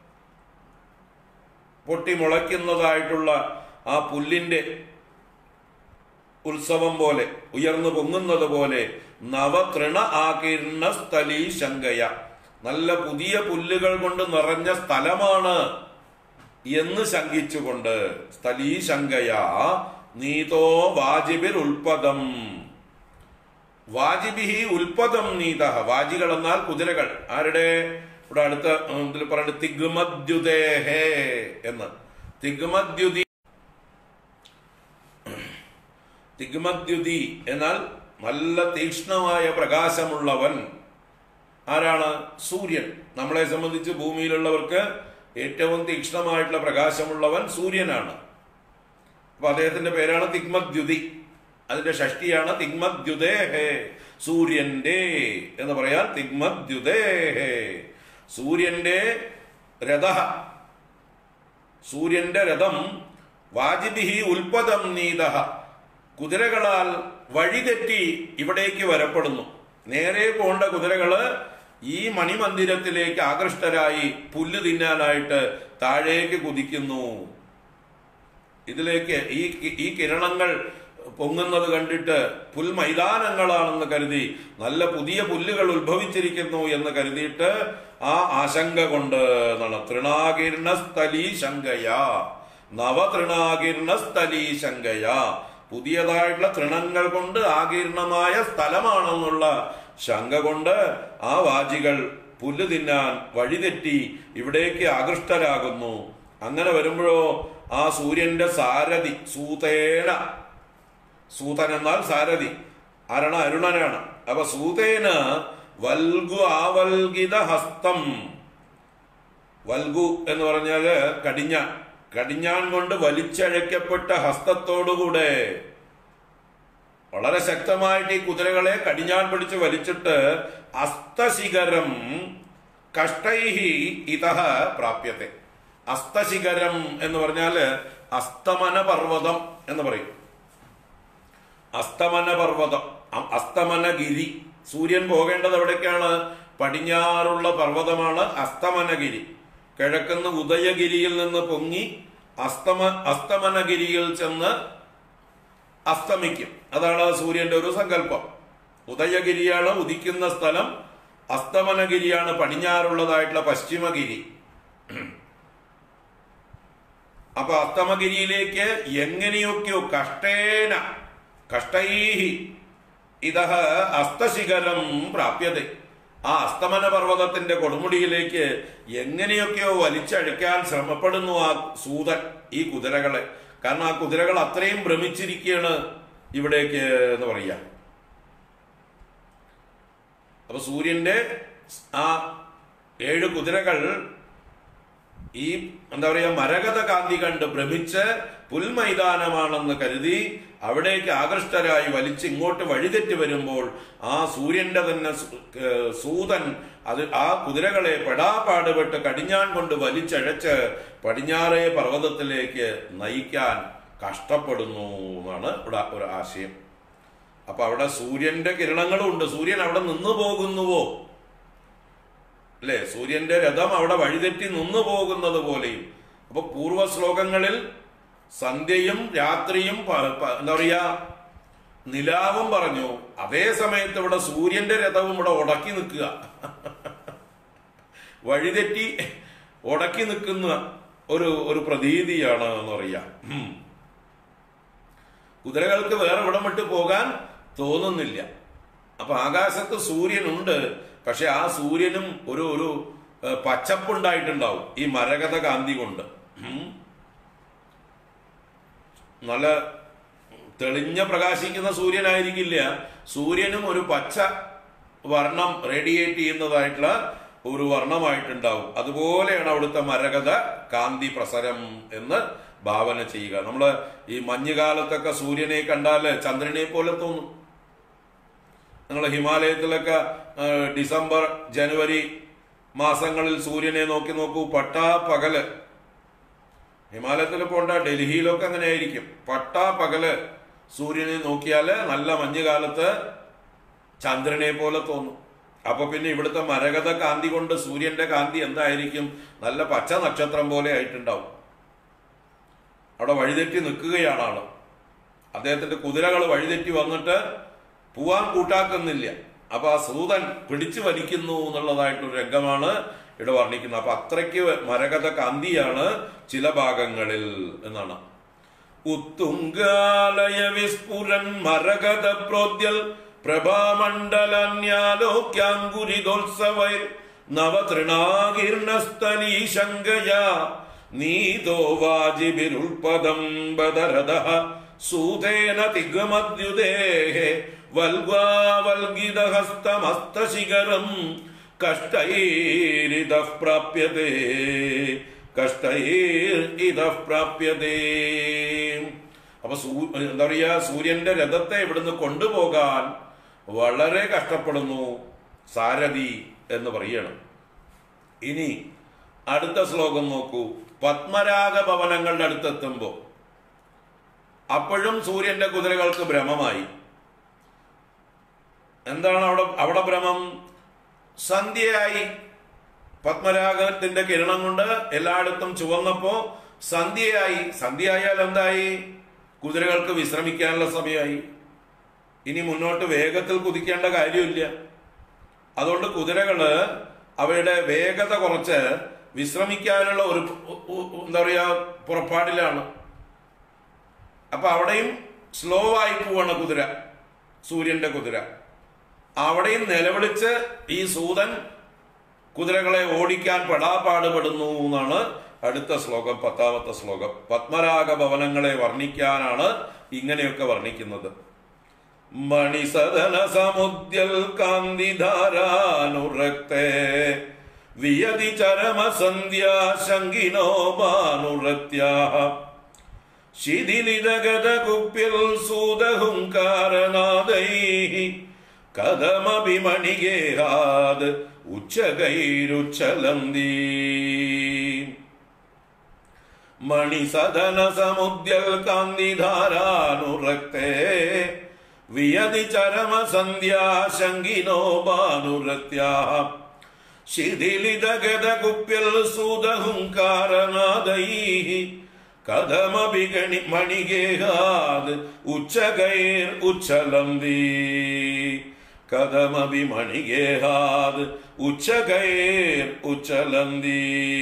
പൊട്ടി മുളയ്ക്കുന്നതായിട്ടുള്ള ആ പുല്ലിന്റെ ഉത്സവം പോലെ ഉയർന്നു പൊങ്ങുന്നത് പോലെ നവതൃണ ആകീർണ സ്ഥലീ ശങ്കയ നല്ല പുതിയ പുല്ലുകൾ കൊണ്ട് നിറഞ്ഞ സ്ഥലമാണ് എന്ന് ശങ്കിച്ചുകൊണ്ട് സ്ഥലീ ശങ്കയ നീതോ വാജിബിർ ഉൽപദം വാജിബിഹി ഉൽപദം നീത വാജികൾ എന്നാൽ കുതിരകൾ ആരുടെ ഇവിടെ അടുത്ത ഉം, ഇതിൽ പറയുന്നത് തിഗ്മദ്യുതേഹേ എന്ന് തിഗ്മദ്യുതി തിഗ്മദ്യുതി എന്നാൽ നല്ല തീക്ഷ്ണമായ പ്രകാശമുള്ളവൻ ആരാണ് സൂര്യൻ നമ്മളെ സംബന്ധിച്ച് ഭൂമിയിലുള്ളവർക്ക് ഏറ്റവും തീക്ഷ്ണമായിട്ടുള്ള പ്രകാശമുള്ളവൻ സൂര്യനാണ് അപ്പൊ അദ്ദേഹത്തിന്റെ പേരാണ് തിഗ്മദ്യുതി അതിന്റെ ഷഷ്ടിയാണ് തിഗ്മദ്യുദേഹേ സൂര്യന്റെ എന്ന് പറയാൻ തിഗ്മദ്യുദേഹേ സൂര്യന്റെ രഥ സൂര്യന്റെ രഥം വാജിബിഹി ഉൽപദം നീത കുതിരകളാൽ വഴിതെറ്റി ഇവിടേക്ക് വരപ്പെടുന്നു നേരെ പോണ്ട കുതിരകള് ഈ മണിമന്ദിരത്തിലേക്ക് ആകൃഷ്ടരായി പുല്ല് തിന്നാനായിട്ട് താഴേക്ക് കുതിക്കുന്നു ഇതിലേക്ക് ഈ ഈ കിരണങ്ങൾ പൊങ്ങുന്നത് കണ്ടിട്ട് പുൽമൈതാനങ്ങളാണെന്ന് കരുതി നല്ല പുതിയ പുല്ലുകൾ ഉത്ഭവിച്ചിരിക്കുന്നു എന്ന് കരുതിയിട്ട് ആ ആശങ്ക കൊണ്ട് എന്നാണ് തൃണാകീർണ സ്ഥലീ ശങ്കയ നവതൃണാകീർണ സ്ഥലീ ശങ്കയ പുതിയതായിട്ടുള്ള തൃണങ്ങൾ കൊണ്ട് ആകീർണമായ സ്ഥലമാണെന്നുള്ള ശങ്ക കൊണ്ട് ആ വാജികൾ പുല്ല് തിന്നാൻ വഴിതെറ്റി ഇവിടേക്ക് ആകൃഷ്ടരാകുന്നു അങ്ങനെ വരുമ്പോഴോ ആ സൂര്യന്റെ സാരഥി സൂതേന സൂതൻ എന്നാൽ സാരഥി അരണ അരുണനാണ് അപ്പൊ സൂതേന വൽഗു ആവൽഗിത ഹസ്തം വൽഗു എന്ന് പറഞ്ഞാല് കടിഞ്ഞാൻ കടിഞ്ഞാൻ കൊണ്ട് വലിച്ചഴക്കപ്പെട്ട ഹസ്തത്തോടുകൂടെ വളരെ ശക്തമായിട്ട് ഈ കുതിരകളെ കടിഞ്ഞാൻ പിടിച്ച് വലിച്ചിട്ട് അസ്തശിഖരം കഷ്ടൈഹി ഇതഹ പ്രാപ്യത്തെ അസ്തശിഖരം എന്ന് പറഞ്ഞാല് അസ്തമന പർവ്വതം എന്ന് പറയും അസ്തമന പർവ്വതം അ- അസ്തമനഗിരി സൂര്യൻ പോകേണ്ടത് എവിടേക്കാണ് പടിഞ്ഞാറുള്ള പർവ്വതമാണ് അസ്തമനഗിരി കിഴക്കുന്ന് ഉദയഗിരിയിൽ നിന്ന് പൊങ്ങി അസ്തമ അസ്തമനഗിരിയിൽ ചെന്ന് അസ്തമിക്കും അതാണ് സൂര്യന്റെ ഒരു സങ്കല്പം ഉദയഗിരിയാണ് ഉദിക്കുന്ന സ്ഥലം അസ്തമനഗിരിയാണ് പടിഞ്ഞാറുള്ളതായിട്ടുള്ള പശ്ചിമഗിരി അപ്പൊ അസ്തമഗിരിയിലേക്ക് എങ്ങനെയൊക്കെയോ കഷ്ടേന കഷ്ടൈഹി ഇതഹ അസ്തശിഖരം പ്രാപ്യത ആ അസ്തമന പർവ്വതത്തിന്റെ കൊടുമുടിയിലേക്ക് എങ്ങനെയൊക്കെയോ വലിച്ചഴിക്കാൻ ശ്രമപ്പെടുന്നു ആ സൂതൻ ഈ കുതിരകളെ കാരണം ആ കുതിരകൾ അത്രയും ഭ്രമിച്ചിരിക്കുകയാണ് ഇവിടേക്ക് എന്ന് പറയാ അപ്പൊ സൂര്യന്റെ ആ ഏഴ് കുതിരകൾ ഈ എന്താ പറയാ മരകത കാന്തി കണ്ട് ഭ്രമിച്ച് പുൽമൈതാനമാണെന്ന് കരുതി അവിടേക്ക് ആകൃഷ്ടരായി വലിച്ച് ഇങ്ങോട്ട് വഴിതെറ്റി വരുമ്പോൾ ആ സൂര്യന്റെ തന്നെ സു- ഏർ സൂതൻ അത് ആ കുതിരകളെ പെടാപാടുപെട്ട് കടിഞ്ഞാൻ കൊണ്ട് വലിച്ചഴച്ച് പടിഞ്ഞാറേ പർവ്വതത്തിലേക്ക് നയിക്കാൻ കഷ്ടപ്പെടുന്നു എന്നാണ് ഇവിടെ ഒരു ആശയം അപ്പൊ അവിടെ സൂര്യന്റെ കിരണങ്ങളും ഉണ്ട് സൂര്യൻ അവിടെ നിന്നു പോകുന്നുവോ അല്ലെ സൂര്യന്റെ രഥം അവിടെ വഴിതെറ്റി നിന്നു പോകുന്നത് പോലെയും അപ്പൊ പൂർവ്വ ശ്ലോകങ്ങളിൽ സന്ധ്യയും രാത്രിയും പ- പ- എന്താ പറയാ നിലാവും പറഞ്ഞു അതേ സമയത്ത് ഇവിടെ സൂര്യന്റെ രഥവും ഇവിടെ ഉടക്കി നിൽക്കുക വഴിതെറ്റി ഉടക്കി നിൽക്കുന്ന ഒരു ഒരു പ്രതീതിയാണ് എന്ന് പറയാം ഉം. കുതിരകൾക്ക് വേറെ ഇവിടം വിട്ട് പോകാൻ തോന്നുന്നില്ല അപ്പൊ ആകാശത്ത് സൂര്യനുണ്ട് പക്ഷെ ആ സൂര്യനും ഒരു ഒരു ഏഹ്, പച്ചപ്പുണ്ടായിട്ടുണ്ടാവും ഈ മരകത കാന്തി കൊണ്ട് ഉം. നല്ല തെളിഞ്ഞ പ്രകാശിക്കുന്ന സൂര്യനായിരിക്കില്ല സൂര്യനും ഒരു പച്ച വർണ്ണം റേഡിയേറ്റ് ചെയ്യുന്നതായിട്ടുള്ള ഒരു വർണ്ണമായിട്ടുണ്ടാവും അതുപോലെയാണ് അവിടുത്തെ മരകത കാന്തി പ്രസരം എന്ന് ഭാവന ചെയ്യുക നമ്മള് ഈ മഞ്ഞുകാലത്തൊക്കെ സൂര്യനെ കണ്ടാല് ചന്ദ്രനെ പോലെ തോന്നും നിങ്ങൾ ഹിമാലയത്തിലൊക്കെ ആ, ഡിസംബർ ജനുവരി മാസങ്ങളിൽ സൂര്യനെ നോക്കി നോക്കൂ പട്ടാ പകല് ഹിമാലയത്തിൽ പോണ്ട ഡൽഹിയിലൊക്കെ അങ്ങനെ ആയിരിക്കും പട്ടാ പകല് സൂര്യനെ നോക്കിയാല് നല്ല മഞ്ഞുകാലത്ത് ചന്ദ്രനെ പോലെ തോന്നും അപ്പൊ പിന്നെ ഇവിടുത്തെ മരകത കാന്തി കൊണ്ട് സൂര്യന്റെ കാന്തി എന്തായിരിക്കും നല്ല പച്ച നക്ഷത്രം പോലെ ആയിട്ടുണ്ടാവും അവിടെ വഴിതെറ്റി നിൽക്കുകയാണ് ആള് അദ്ദേഹത്തിന്റെ കുതിരകൾ വഴിതെറ്റി വന്നിട്ട് പോവാൻ കൂട്ടാക്കുന്നില്ല അപ്പൊ ആ സൂതൻ പിടിച്ചു വലിക്കുന്നു എന്നുള്ളതായിട്ടൊരു രംഗമാണ് ഇവിടെ വർണ്ണിക്കുന്നത് അപ്പൊ അത്രയ്ക്ക് മരകത കാന്തിയാണ് ചില ഭാഗങ്ങളിൽ എന്നാണ് ഉത്തുംഗാലയ വിസ്ഫുരൻ മരകത പ്രോദ്യൽ പ്രഭാമണ്ഡലന്യാലോക്യാങ്കുരിതോത്സവൈർ നവതൃണാകീർണസ്ഥലീ ശങ്കയാ നീതോ വാജിബിരുൽപദം ബദരദ സൂതേന തിഗമദ്യുദേഹേ വൽഗാവൽഗിതഹസ്തമസ്തശിഖരം കഷ്ടൈരിതഃ പ്രാപ്യതേ കഷ്ടൈരിതഃ പ്രാപ്യതേ അപ്പൊ സൂ എന്താ പറയുക സൂര്യന്റെ രഥത്തെ ഇവിടുന്ന് കൊണ്ടുപോകാൻ വളരെ കഷ്ടപ്പെടുന്നു സാരഥി എന്ന് പറയണം ഇനി അടുത്ത ശ്ലോകം നോക്കൂ പത്മരാഗ ഭവനങ്ങളുടെ അടുത്തെത്തുമ്പോൾ അപ്പോഴും സൂര്യന്റെ കുതിരകൾക്ക് ഭ്രമമായി എന്താണ് അവിടെ അവിടെ ഭ്രമം സന്ധ്യയായി പത്മരാഗത്തിന്റെ കിരണം കൊണ്ട് എല്ലായിടത്തും ചുവന്നപ്പോ സന്ധ്യയായി സന്ധ്യയായാൽ എന്തായി കുതിരകൾക്ക് വിശ്രമിക്കാനുള്ള സമയമായി ഇനി മുന്നോട്ട് വേഗത്തിൽ കുതിക്കേണ്ട കാര്യമില്ല അതുകൊണ്ട് കുതിരകള് അവയുടെ വേഗത കുറച്ച് വിശ്രമിക്കാനുള്ള ഒരു ഉ- ഉ- എന്താ പറയാ പുറപ്പാടിലാണ് അപ്പൊ അവിടെയും സ്ലോ ആയി പോവാണ് കുതിര സൂര്യന്റെ കുതിര അവിടെയും നിലവിളിച്ച് ഈ സൂതൻ കുതിരകളെ ഓടിക്കാൻ പെടാപാടുപെടുന്നു എന്നാണ് അടുത്ത ശ്ലോകം പത്താമത്തെ ശ്ലോകം പത്മരാഗ ഭവനങ്ങളെ വർണ്ണിക്കാനാണ് ഇങ്ങനെയൊക്കെ വർണ്ണിക്കുന്നത് മണിസദന സമുദ്യൽ കാന്തിധാരാനുരക്തേ വിയതി ചരമ സന്ധ്യാ ശങ്കിനോ ഭാനുരത്യാ ശിഥിലിതഗത കുപ്യൽ സൂതഹുങ്കാരനാദൈ കഥമപി മണിഗേഹാത് ഉച്ചകൈരുച്ചലന്തി മണിസദന സമുദ്യൽ കാന്തിധാരാനുരക്തേ വിയതി ചരമ സന്ധ്യാ ശങ്കിനോ ഭാനുരത്യാ ശിഥിലിതഗത കുപ്യൽ സൂതഹുങ്കാരനാദൈ കഥമപി ഗണി മണിഗേഹാത് ഉച്ചകൈർ ഉച്ചലന്തി കഥമപി മണിഗേഹാത് ഉച്ചകൈർ ഉച്ചലന്തി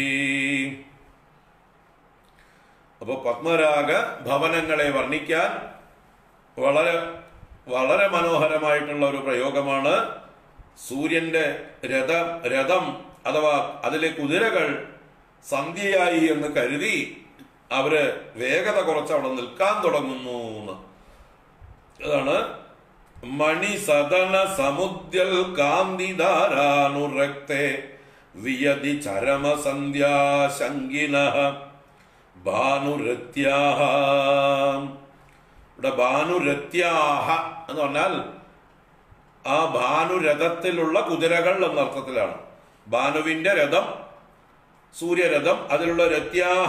അപ്പൊ പത്മരാഗ ഭവനങ്ങളെ വർണ്ണിക്കാൻ വളരെ വളരെ മനോഹരമായിട്ടുള്ള ഒരു പ്രയോഗമാണ് സൂര്യന്റെ രഥ രഥം അഥവാ അതിലെ കുതിരകൾ സന്ധ്യയായി എന്ന് കരുതി അവര് വേഗത കുറച്ച് അവിടെ നിൽക്കാൻ തുടങ്ങുന്നു എന്ന് അതാണ് മണി സദന സമുദ്യൽ കാന്തിധാരാനുരക്തേ വിയതി ചരമ സന്ധ്യാ ശങ്കിന ഭാനുരത്യാഹ ഇവിടെ ഭാനുരത്യാഹ എന്ന് പറഞ്ഞാൽ ആ ഭാനുരഥത്തിലുള്ള കുതിരകൾ എന്ന അർത്ഥത്തിലാണ് ഭാനുവിന്റെ രഥം സൂര്യരഥം അതിലുള്ള രത്യാഹ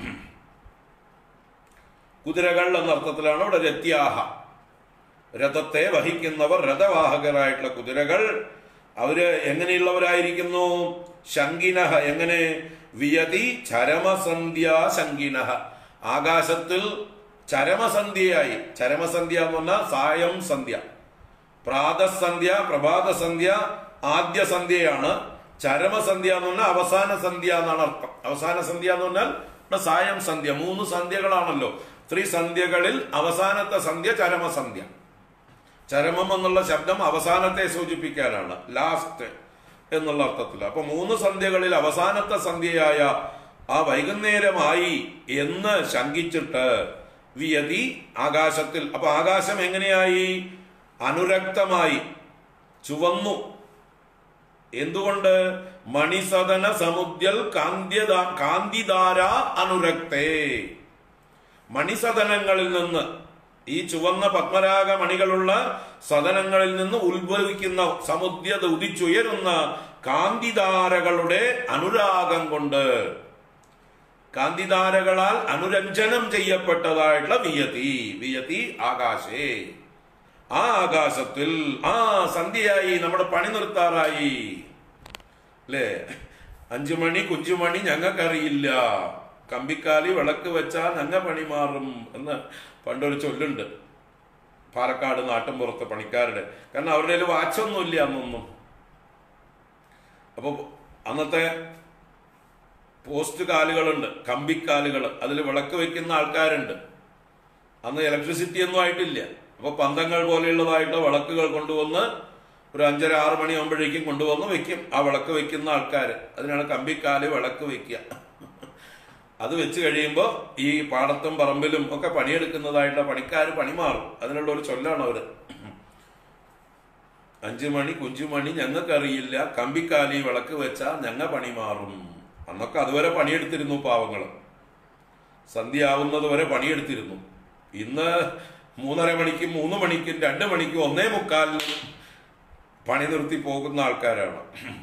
കുതിരകൾ എന്ന അർത്ഥത്തിലാണ് ഇവിടെ രത്യാഹ രഥത്തെ വഹിക്കുന്നവർ രഥവാഹകരായിട്ടുള്ള കുതിരകൾ അവര് എങ്ങനെയുള്ളവരായിരിക്കുന്നു ശങ്കിനഹ എങ്ങനെ വിയതി ചരമസന്ധ്യാ ശങ്കിനഹ ആകാശത്തിൽ ചരമസന്ധ്യയായി ചരമസന്ധ്യ എന്ന് പറഞ്ഞാൽ സായം സന്ധ്യ പ്രാതസന്ധ്യ പ്രഭാതസന്ധ്യ ആദ്യ സന്ധ്യയാണ് ചരമസന്ധ്യ എന്ന് പറഞ്ഞാൽ അവസാന സന്ധ്യ എന്നാണ് അർത്ഥം അവസാന സന്ധ്യ എന്ന് പറഞ്ഞാൽ ഇവിടെ സായം സന്ധ്യ മൂന്ന് സന്ധ്യകളാണല്ലോ ത്രിസന്ധ്യകളിൽ അവസാനത്തെ സന്ധ്യ ചരമസന്ധ്യ ചരമം എന്നുള്ള ശബ്ദം അവസാനത്തെ സൂചിപ്പിക്കാനാണ് ലാസ്റ്റ് എന്നുള്ള അർത്ഥത്തിൽ അപ്പൊ മൂന്ന് സന്ധ്യകളിൽ അവസാനത്തെ സന്ധ്യയായ ആ വൈകുന്നേരമായി എന്ന് ശങ്കിച്ചിട്ട് വിയതി ആകാശത്തിൽ അപ്പൊ ആകാശം എങ്ങനെയായി അനുരക്തമായി ചുവന്നു എന്തുകൊണ്ട് മണിസദന സമുദ്യൽ കാന്ത്യദ കാന്തിധാര അനുരക്തേ മണിസദനങ്ങളിൽ നിന്ന് ഈ ചുവന്ന പത്മരാഗ മണികളുള്ള സദനങ്ങളിൽ നിന്ന് ഉത്ഭവിക്കുന്ന സമുദ്രത ഉദിച്ചുയരുന്ന കാന്തിധാരകളുടെ അനുരാഗം കൊണ്ട് കാന്തിധാരകളാൽ അനുരഞ്ജനം ചെയ്യപ്പെട്ടതായിട്ടുള്ള വിയതി വിയതി ആകാശേ ആ ആകാശത്തിൽ ആ സന്ധ്യയായി നമ്മുടെ പണി നിർത്താറായി അല്ലേ അഞ്ചു മണി കുഞ്ചുമണി ഞങ്ങൾക്കറിയില്ല കമ്പിക്കാലി വിളക്ക് വെച്ചാൽ ഞങ്ങ പണി മാറും എന്ന് പണ്ടൊരു ചൊല്ലുണ്ട് പാലക്കാട് നാട്ടിൻപുറത്തെ പണിക്കാരുടെ കാരണം അവരുടെ കയ്യിൽ വാച്ചൊന്നുമില്ല അന്നൊന്നും അപ്പൊ അന്നത്തെ പോസ്റ്റ് കാലുകളുണ്ട് കമ്പിക്കാലുകൾ അതിൽ വിളക്ക് വെക്കുന്ന ആൾക്കാരുണ്ട് അന്ന് ഇലക്ട്രിസിറ്റി ഒന്നും ആയിട്ടില്ല അപ്പൊ പന്തങ്ങൾ പോലെയുള്ളതായിട്ട് വിളക്കുകൾ കൊണ്ടുവന്ന് ഒരു അഞ്ചര ആറ് മണിയാകുമ്പോഴേക്കും കൊണ്ടുവന്ന് വെക്കും ആ വിളക്ക് വെക്കുന്ന ആൾക്കാർ അതിനാണ് കമ്പിക്കാല് വിളക്ക് വെക്കുക അത് വെച്ച് കഴിയുമ്പോൾ ഈ പാടത്തും പറമ്പിലും ഒക്കെ പണിയെടുക്കുന്നതായിട്ട് പണിക്കാർ പണി മാറും അതിനുള്ള ഒരു ചൊല്ലാണ് അവര് അഞ്ചു മണി കുഞ്ചുമണി ഞങ്ങൾക്കറിയില്ല കമ്പിക്കാലി വിളക്ക് വെച്ചാൽ ഞങ്ങ പണി മാറും അന്നൊക്കെ അതുവരെ പണിയെടുത്തിരുന്നു പാവങ്ങൾ സന്ധ്യ ആവുന്നത് വരെ പണിയെടുത്തിരുന്നു ഇന്ന് മൂന്നര മണിക്കും മൂന്ന് മണിക്കും രണ്ട് മണിക്കും ഒന്നേ മുക്കാലിനും പണി നിർത്തി പോകുന്ന ആൾക്കാരാണ്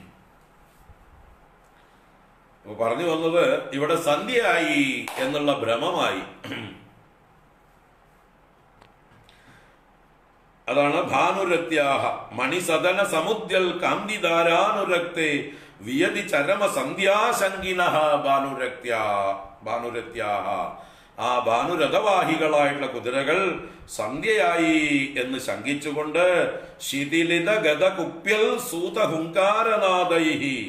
അപ്പൊ പറഞ്ഞു വന്നത് ഇവിടെ സന്ധ്യയായി എന്നുള്ള ഭ്രമമായി അതാണ് ഭാനുരത്യാഹ മണിസദന സമുദ്യൽ കാന്തിധാരാനുരക്തെ വിയതി ചരമ സന്ധ്യാശങ്കിന ഭാനുരക്ത്യാ ഭാനുരത്യാഹ ആ ഭാനുരഥവാഹികളായിട്ടുള്ള കുതിരകൾ സന്ധ്യയായി എന്ന് ശങ്കിച്ചുകൊണ്ട് ശിഥിലിത ഗത കുപ്യൽ സൂതഹുങ്കാരനാദൈഹി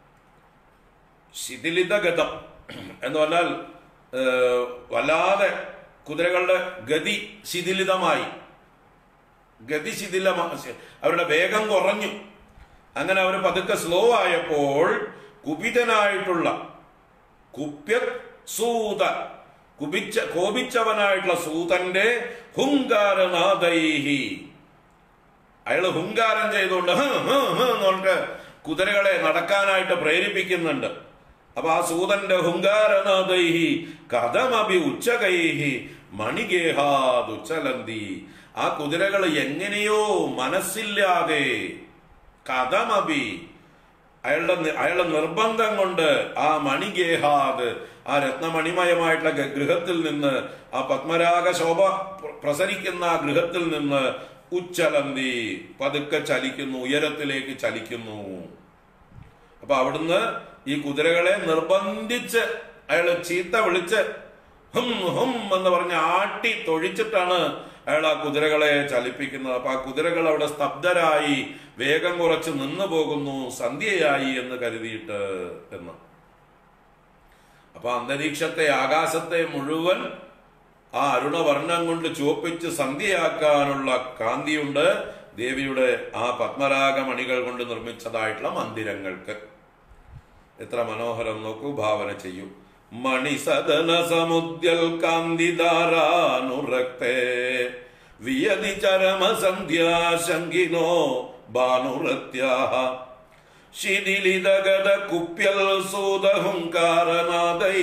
ശിഥിലിത ഗതം എന്ന് പറഞ്ഞാൽ ഏഹ്, വല്ലാതെ കുതിരകളുടെ ഗതി ശിഥിലിതമായി ഗതി ശിഥിലമാ അവരുടെ വേഗം കുറഞ്ഞു അങ്ങനെ അവർ പതുക്കെ സ്ലോ ആയപ്പോൾ കുപിതനായിട്ടുള്ള കുപ്യ സൂത കുപിച്ച കോപിച്ചവനായിട്ടുള്ള സൂതന്റെ ഹുങ്കാരനാദൈഹി അയാള് ഹുങ്കാരം ചെയ്തുകൊണ്ട് ഹ് ഹ് ഹ് എന്ന് പറഞ്ഞിട്ട് കുതിരകളെ നടക്കാനായിട്ട് പ്രേരിപ്പിക്കുന്നുണ്ട് അപ്പൊ ആ സൂതന്റെ ഹുങ്കാരനാദൈഹി കഥമഭി ഉച്ചകൈഹി മണിഗേഹാദുച്ചലന്തി ആ കുതിരകൾ എങ്ങനെയോ മനസ്സില്ലാതെ കഥമഭി അയാളുടെ നി- അയാളുടെ നിർബന്ധം കൊണ്ട് ആ മണിഗേഹാദ് ആ രത്നമണിമയമായിട്ടുള്ള ഗ- ഗൃഹത്തിൽ നിന്ന് ആ പത്മരാഗ ശോഭ പ്ര- പ്രസരിക്കുന്ന ആ ഗൃഹത്തിൽ നിന്ന് ഉച്ചലന്തി പതുക്കെ ചലിക്കുന്നു ഉയരത്തിലേക്ക് ചലിക്കുന്നു അപ്പൊ അവിടുന്ന് ഈ കുതിരകളെ നിർബന്ധിച്ച് അയാള് ചീത്ത വിളിച്ച് ഹും ഹും എന്ന് പറഞ്ഞ് ആട്ടി തൊഴിച്ചിട്ടാണ് അയാൾ ആ കുതിരകളെ ചലിപ്പിക്കുന്നത് അപ്പൊ ആ കുതിരകൾ അവിടെ സ്തബ്ധരായി വേഗം കുറച്ച് നിന്നു പോകുന്നു സന്ധ്യയായി എന്ന് കരുതിയിട്ട് എന്ന് അപ്പൊ അന്തരീക്ഷത്തെ ആകാശത്തെ മുഴുവൻ ആ അരുണവർണ്ണം കൊണ്ട് ചുവപ്പിച്ച് സന്ധ്യയാക്കാനുള്ള കാന്തിയുണ്ട് ദേവിയുടെ ആ പത്മരാഗ മണികൾ കൊണ്ട് നിർമ്മിച്ചതായിട്ടുള്ള മന്ദിരങ്ങൾക്ക് എത്ര മനോഹരം നോക്കൂ ഭാവന ചെയ്യൂ മണിസദന സമുദ്യൽ കാന്തിധാരാനുരക്തേ വിയതി ചരമ സന്ധ്യാശങ്കിനോ ഭാനുരത്യാഹ ശിഥിലിതഗത കുപ്യൽ സൂതഹുങ്കാരനാദൈ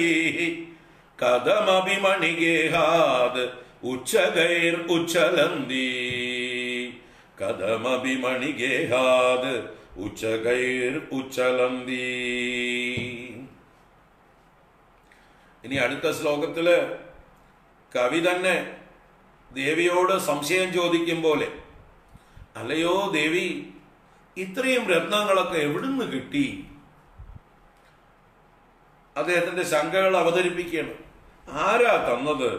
കഥമഭിമണിഗേഹാത് ഉച്ചകൈർ ഉച്ചലന്തി കഥമഭിമണിഗേഹാത് ഉച്ചകൈർ ഉച്ചലന്തി ഇനി അടുത്ത ശ്ലോകത്തില് കവി തന്നെ ദേവിയോട് സംശയം ചോദിക്കും പോലെ അല്ലയോ ദേവി ഇത്രയും രത്നങ്ങളൊക്കെ എവിടുന്ന് കിട്ടി അദ്ദേഹത്തിന്റെ ശങ്കകൾ അവതരിപ്പിക്കുകയാണ് ആരാ തന്നത്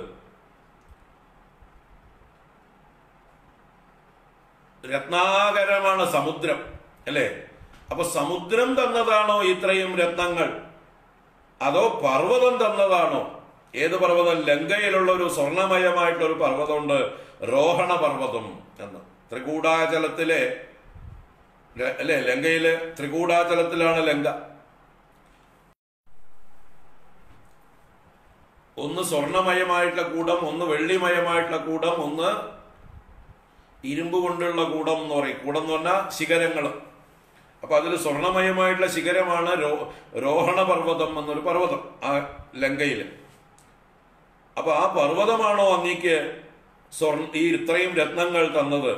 രത്നാകരമാണ് സമുദ്രം അല്ലേ അപ്പൊ സമുദ്രം തന്നതാണോ ഇത്രയും രത്നങ്ങൾ അതോ പർവ്വതം തന്നതാണോ ഏത് പർവ്വതം ലങ്കയിലുള്ള ഒരു സ്വർണമയമായിട്ടുള്ള ഒരു പർവ്വതമുണ്ട് രോഹണ പർവ്വതം എന്ന് ത്രികൂടാചലത്തിലെ ല- അല്ലേ ലങ്കയിലെ ത്രികൂടാചലത്തിലാണ് ലങ്ക ഒന്ന് സ്വർണമയമായിട്ടുള്ള കൂടം ഒന്ന് വെള്ളിമയമായിട്ടുള്ള കൂടം ഒന്ന് ഇരുമ്പ് കൊണ്ടുള്ള കൂടം എന്ന് പറയും കൂടം എന്ന് പറഞ്ഞാൽ ശിഖരങ്ങൾ അപ്പൊ അതിൽ സ്വർണമയമായിട്ടുള്ള ശിഖരമാണ് രോ രോഹണ പർവ്വതം എന്നൊരു പർവ്വതം ആ ലങ്കയിൽ അപ്പൊ ആ പർവ്വതമാണോ അങ്ങേക്ക് സ്വർണ ഈ ഇത്രയും രത്നങ്ങൾ തന്നത്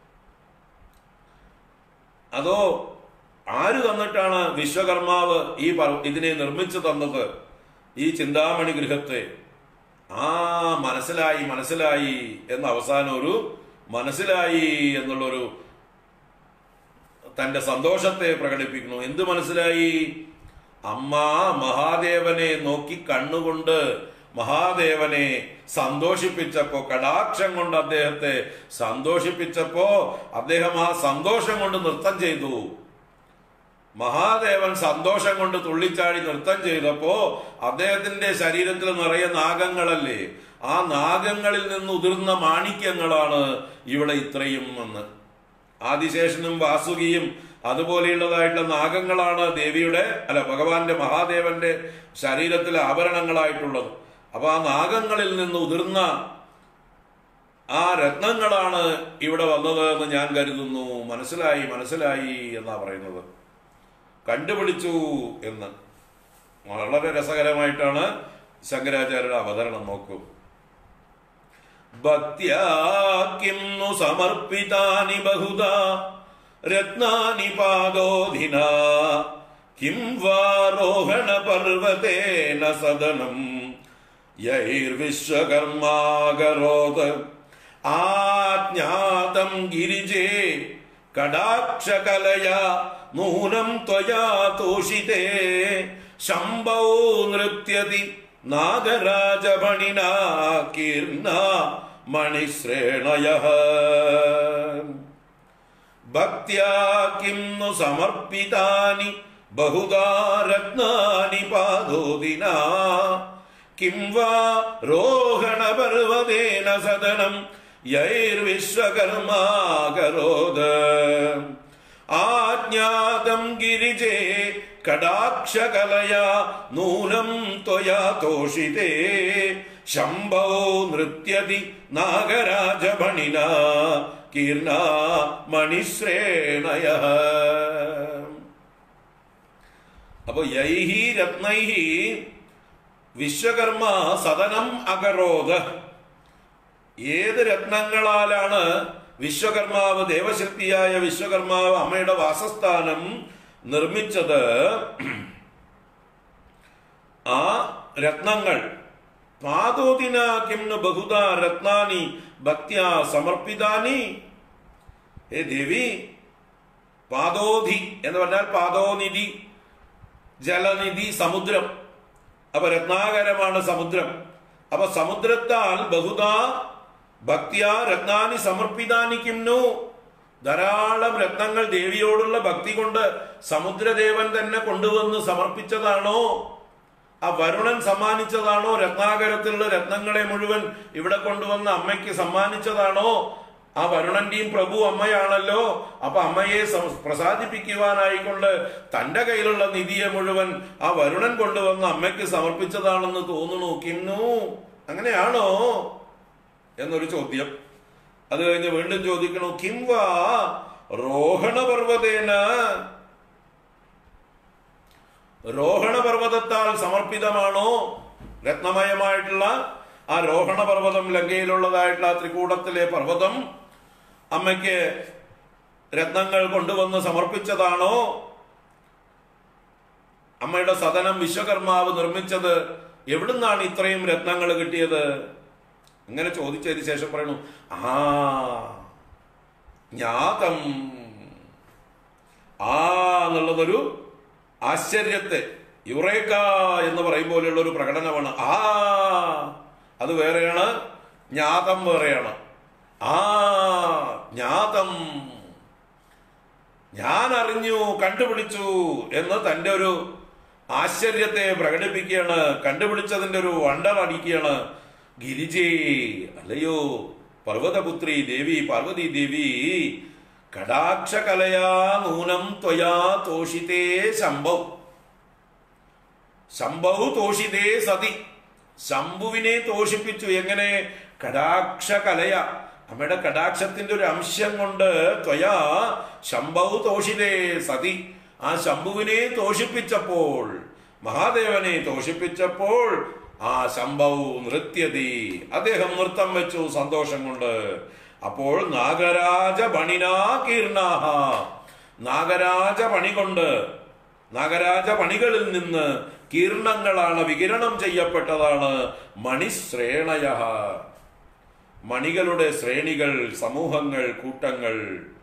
അതോ ആര് തന്നിട്ടാണ് വിശ്വകർമാവ് ഈ പർവ- ഇതിനെ നിർമ്മിച്ചു തന്നത് ഈ ചിന്താമണി ഗൃഹത്തെ ആ മനസ്സിലായി മനസ്സിലായി എന്ന അവസാനം ഒരു മനസ്സിലായി എന്നുള്ളൊരു തന്റെ സന്തോഷത്തെ പ്രകടിപ്പിക്കുന്നു എന്ത് മനസ്സിലായി അമ്മ മഹാദേവനെ നോക്കി കണ്ണുകൊണ്ട് മഹാദേവനെ സന്തോഷിപ്പിച്ചപ്പോ കടാക്ഷം കൊണ്ട് അദ്ദേഹത്തെ സന്തോഷിപ്പിച്ചപ്പോ അദ്ദേഹം ആ സന്തോഷം കൊണ്ട് നൃത്തം ചെയ്തു മഹാദേവൻ സന്തോഷം കൊണ്ട് തുള്ളിച്ചാടി നൃത്തം ചെയ്തപ്പോ അദ്ദേഹത്തിന്റെ ശരീരത്തിൽ നിറയെ നാഗങ്ങളല്ലേ ആ നാഗങ്ങളിൽ നിന്ന് ഉതിർന്ന മാണിക്യങ്ങളാണ് ഇവിടെ ഇത്രയും എന്ന് ആദിശേഷനും വാസുകിയും അതുപോലെയുള്ളതായിട്ടുള്ള നാഗങ്ങളാണ് ദേവിയുടെ അല്ല ഭഗവാന്റെ മഹാദേവന്റെ ശരീരത്തിലെ ആഭരണങ്ങളായിട്ടുള്ളത് അപ്പൊ ആ നാഗങ്ങളിൽ നിന്ന് ഉതിർന്ന ആ രത്നങ്ങളാണ് ഇവിടെ വന്നത് എന്ന് ഞാൻ കരുതുന്നു മനസ്സിലായി മനസ്സിലായി എന്നാ പറയുന്നത് കണ്ടുപിടിച്ചു എന്ന് വളരെ രസകരമായിട്ടാണ് ശങ്കരാചാര്യരുടെ അവതരണം നോക്കൂ ഭക്ത്യാ കിം नु സമർപ്പിതാനി ബഹുധാ രത്നാനി പാദോധിന കിം വാരോഹണ പർവതേന സദനം യൈർവിശ്വകർമാകരോത് ആജ്ഞാതം ഗിരിജേ കടാക്ഷകലയാ നൂനം ത്വയാ തോഷിതേ ശംഭോ നൃത്യതി നാഗരാജമണിനാ കീർണ മണിശ്രേണയ ഭക്ത്യാ കിം नु സമർപ്പിതാനി ബഹുധാ രത്നാനി പാദോദിന കിം വാ രോഹണപർവതേന സദനം യൈർവിശ്വകർമാകരോത് ആജ്ഞാതം ഗിരിജേ കടാക്ഷകലയാ നൂനം ത്വയാ തോഷിതേ ശംഭോ നൃത്യതി നാഗരാജമണിന കീർണ മണിശ്രേണയ അപ്പൊ യൈഹി രത്നൈഹി വിശ്വകർമ്മ സദനം അകരോത് ഏത് രത്നങ്ങളാലാണ് വിശ്വകർമാവ് ദേവശക്തിയായ വിശ്വകർമാവ് അമ്മയുടെ വാസസ്ഥാനം നിർമ്മിച്ചത് ആ രത്നങ്ങൾ പാദോദിന കിംനു ബഹുദ രത്നാനി ഭക്ത്യാ സമർപ്പിതാനി ഹേ ദേവി പാദോധി എന്ന് പറഞ്ഞാൽ പാദോനിധി ജലനിധി സമുദ്രം അപ്പൊ രത്നാകരമാണ് സമുദ്രം അപ്പൊ സമുദ്രത്താൽ ബഹുദാ ഭക്തിയ രത്നാനി സമർപ്പിതാനിക്കുന്നു ധാരാളം രത്നങ്ങൾ ദേവിയോടുള്ള ഭക്തി കൊണ്ട് സമുദ്രദേവൻ തന്നെ കൊണ്ടുവന്ന് സമർപ്പിച്ചതാണോ ആ വരുണൻ സമ്മാനിച്ചതാണോ രത്നാകരത്തിലുള്ള രത്നങ്ങളെ മുഴുവൻ ഇവിടെ കൊണ്ടുവന്ന് അമ്മയ്ക്ക് സമ്മാനിച്ചതാണോ ആ വരുണന്റെയും പ്രഭു അമ്മയാണല്ലോ അപ്പൊ അമ്മയെ സം- പ്രസാദിപ്പിക്കുവാനായിക്കൊണ്ട് തന്റെ കയ്യിലുള്ള നിധിയെ മുഴുവൻ ആ വരുണൻ കൊണ്ടുവന്ന് അമ്മയ്ക്ക് സമർപ്പിച്ചതാണെന്ന് തോന്നുന്നു കിന്നു അങ്ങനെയാണോ എന്നൊരു ചോദ്യം അത് കഴിഞ്ഞ് വീണ്ടും ചോദിക്കണു കിംവാ രോഹണ പർവ്വതേന രോഹണ പർവ്വതത്താൽ സമർപ്പിതമാണോ രത്നമയമായിട്ടുള്ള ആ രോഹണ പർവ്വതം ലങ്കയിലുള്ളതായിട്ടുള്ള ആ ത്രികൂടത്തിലെ പർവ്വതം അമ്മയ്ക്ക് രത്നങ്ങൾ കൊണ്ടുവന്ന് സമർപ്പിച്ചതാണോ അമ്മയുടെ സദനം വിശ്വകർമാവ് നിർമ്മിച്ചത് എവിടുന്നാണ് ഇത്രയും രത്നങ്ങൾ കിട്ടിയത് ഇങ്ങനെ ചോദിച്ചതിന് ശേഷം പറയണു ആ ജ്ഞാതം ആ എന്നുള്ളതൊരു ആശ്ചര്യത്തെ യുറേക്ക എന്ന് പറയും പോലെയുള്ള ഒരു പ്രകടനമാണ് ആ അത് വേറെയാണ് ജ്ഞാതം വേറെയാണ് ആ ജ്ഞാതം ഞാൻ അറിഞ്ഞു കണ്ടുപിടിച്ചു എന്ന് തന്റെ ഒരു ആശ്ചര്യത്തെ പ്രകടിപ്പിക്കുകയാണ് കണ്ടുപിടിച്ചതിന്റെ ഒരു വണ്ടർ അടിക്കുകയാണ് ഗിരിജേ അല്ലയോ പർവ്വതപുത്രി ദേവി പാർവതി ദേവി കടാക്ഷകലയാ നൂനം ത്വയാ തോഷിതേ ശംഭവ് ശംഭവു തോഷിതേ സതി ശംഭുവിനെ തോഷിപ്പിച്ചു എങ്ങനെ കടാക്ഷകലയ അമ്മയുടെ കടാക്ഷത്തിന്റെ ഒരു അംശം കൊണ്ട് ത്വയാ ശംഭവു തോഷിതേ സതി ആ ശംഭുവിനെ തോഷിപ്പിച്ചപ്പോൾ മഹാദേവനെ തോഷിപ്പിച്ചപ്പോൾ ആ ശംഭവു നൃത്യതി അദ്ദേഹം നൃത്തം വെച്ചു സന്തോഷം കൊണ്ട് അപ്പോൾ നാഗരാജ പണിനാ കീർണാഹ നാഗരാജ പണി കൊണ്ട് നാഗരാജ പണികളിൽ നിന്ന് കീർണങ്ങളാണ് വികിരണം ചെയ്യപ്പെട്ടതാണ് മണിശ്രേണയ മണികളുടെ ശ്രേണികൾ സമൂഹങ്ങൾ കൂട്ടങ്ങൾ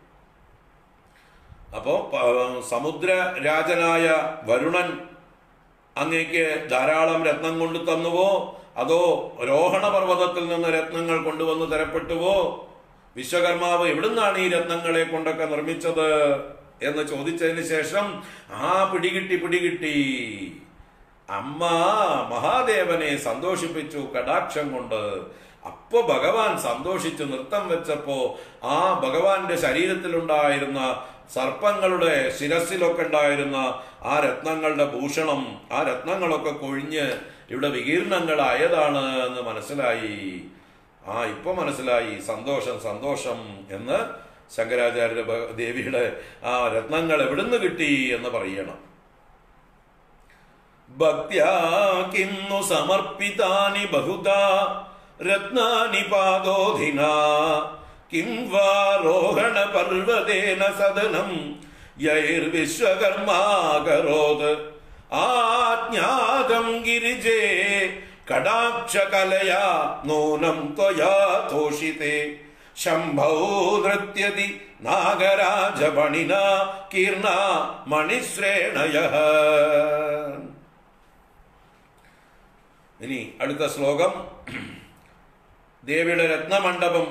അപ്പോ പ- സമുദ്ര രാജനായ വരുണൻ അങ്ങേക്ക് ധാരാളം രത്നം കൊണ്ടു തന്നുവോ അതോ രോഹണ പർവ്വതത്തിൽ നിന്ന് രത്നങ്ങൾ കൊണ്ടുവന്ന് തരപ്പെട്ടുവോ വിശ്വകർമാവ് എവിടുന്നാണ് ഈ രത്നങ്ങളെ കൊണ്ടൊക്കെ നിർമ്മിച്ചത് എന്ന് ചോദിച്ചതിന് ശേഷം ആ പിടികിട്ടി പിടികിട്ടി അമ്മ മഹാദേവനെ സന്തോഷിപ്പിച്ചു കടാക്ഷം കൊണ്ട് അപ്പോ ഭഗവാൻ സന്തോഷിച്ചു നൃത്തം വെച്ചപ്പോ ആ ഭഗവാന്റെ ശരീരത്തിലുണ്ടായിരുന്ന സർപ്പങ്ങളുടെ ശിരസിലൊക്കെ ഉണ്ടായിരുന്ന ആ രത്നങ്ങളുടെ ഭൂഷണം ആ രത്നങ്ങളൊക്കെ കൊഴിഞ്ഞ് ഇവിടെ വികീർണങ്ങളായതാണ് എന്ന് മനസ്സിലായി ആ ഇപ്പൊ മനസ്സിലായി സന്തോഷം സന്തോഷം എന്ന് ശങ്കരാചാര്യ ഭ- ദേവിയുടെ ആ രത്നങ്ങൾ എവിടുന്ന് കിട്ടി എന്ന് പറയണം ഭക്ത്യാ കിന്നു സമർപ്പിതാനി ബഹുധാ രത്നാനി പാദോധിന കിം വാ രോഹണ പർവ്വതേന സദനം യൈർവിശ്വകർമാകരോത് ആജ്ഞാതം ഗിരിജേ കടാക്ഷകലയാ നൂനം ത്വയാ തോഷിതേ ശംഭോ നൃത്യതി നാഗരാജപണിന കീർണ മണിശ്രേണയ ഇനി അടുത്ത ശ്ലോകം ദേവിയുടെ രത്നമണ്ഡപം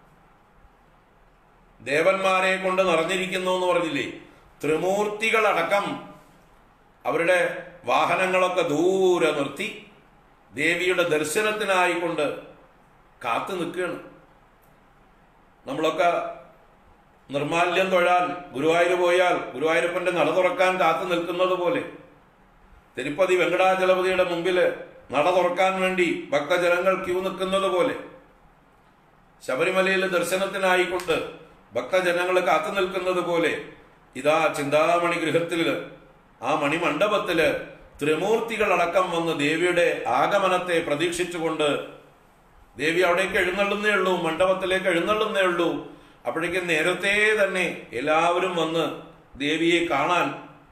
ദേവന്മാരെ കൊണ്ട് നിറഞ്ഞിരിക്കുന്നു എന്ന് പറഞ്ഞില്ലേ ത്രിമൂർത്തികളടക്കം അവരുടെ വാഹനങ്ങളൊക്കെ ദൂരെ നിർത്തി ദേവിയുടെ ദർശനത്തിനായിക്കൊണ്ട് കാത്തു നിൽക്കുകയാണ് നമ്മളൊക്കെ നിർമാല്യം തൊഴാൻ ഗുരുവായൂർ പോയാൽ ഗുരുവായൂരപ്പന്റെ നട തുറക്കാൻ കാത്തു നിൽക്കുന്നത് പോലെ തിരുപ്പതി വെങ്കടാചലപതിയുടെ മുമ്പിൽ നട തുറക്കാൻ വേണ്ടി ഭക്തജനങ്ങൾ ക്യൂ നിൽക്കുന്നത് പോലെ ശബരിമലയിൽ ദർശനത്തിനായിക്കൊണ്ട് ഭക്തജനങ്ങൾ കാത്തു നിൽക്കുന്നത് പോലെ ഇതാ ചിന്താമണി ഗൃഹത്തിൽ ആ മണിമണ്ഡപത്തില് ത്രിമൂർത്തികളടക്കം വന്ന് ദേവിയുടെ ആഗമനത്തെ പ്രതീക്ഷിച്ചുകൊണ്ട് ദേവി അവിടേക്ക് എഴുന്നള്ളുന്നേ ഉള്ളൂ മണ്ഡപത്തിലേക്ക് എഴുന്നള്ളുന്നേ ഉള്ളൂ അപ്പോഴേക്കും നേരത്തെ തന്നെ എല്ലാവരും വന്ന് ദേവിയെ കാണാൻ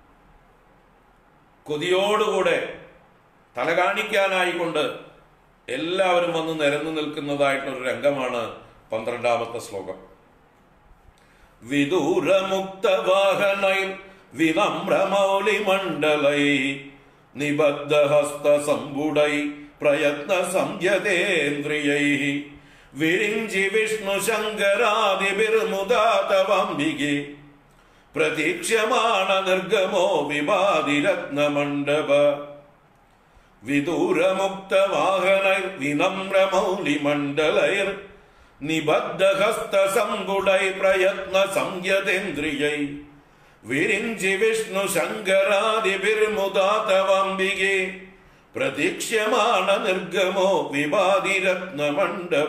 കൊതിയോടുകൂടെ തലകാണിക്കാനായിക്കൊണ്ട് എല്ലാവരും വന്ന് നിരന്നു നിൽക്കുന്നതായിട്ടൊരു രംഗമാണ് പന്ത്രണ്ടാമത്തെ ശ്ലോകം വിദൂരമുക്തവാഹനൈ വിനമ്രമൗലിമണ്ഡലൈ നിബദ്ധഹസ്തസംബുടൈ പ്രയത്ന സംയതേന്ദ്രിയൈ വിരിഞ്ചി വിഷ്ണു ശങ്കരാദിബിർമുദാതവംബികെ പ്രതീക്ഷ്യമാണ നിർഗമോ വിവാദിരത്നമണ്ഡപ വിദൂരമുക്തവാഹനൈർ വിനമ്രമൗലിമണ്ഡലൈർ നിബദ്ധഹസ്തസംഗുടൈ പ്രയത്ന സംയതേന്ദ്രിയൈ വിരിഞ്ചി വിഷ്ണു ശങ്കരാദിബിർമുദാതവംബികെ പ്രതീക്ഷ്യമാണ നിർഗമോ വിവാദിരത്നമണ്ഡപ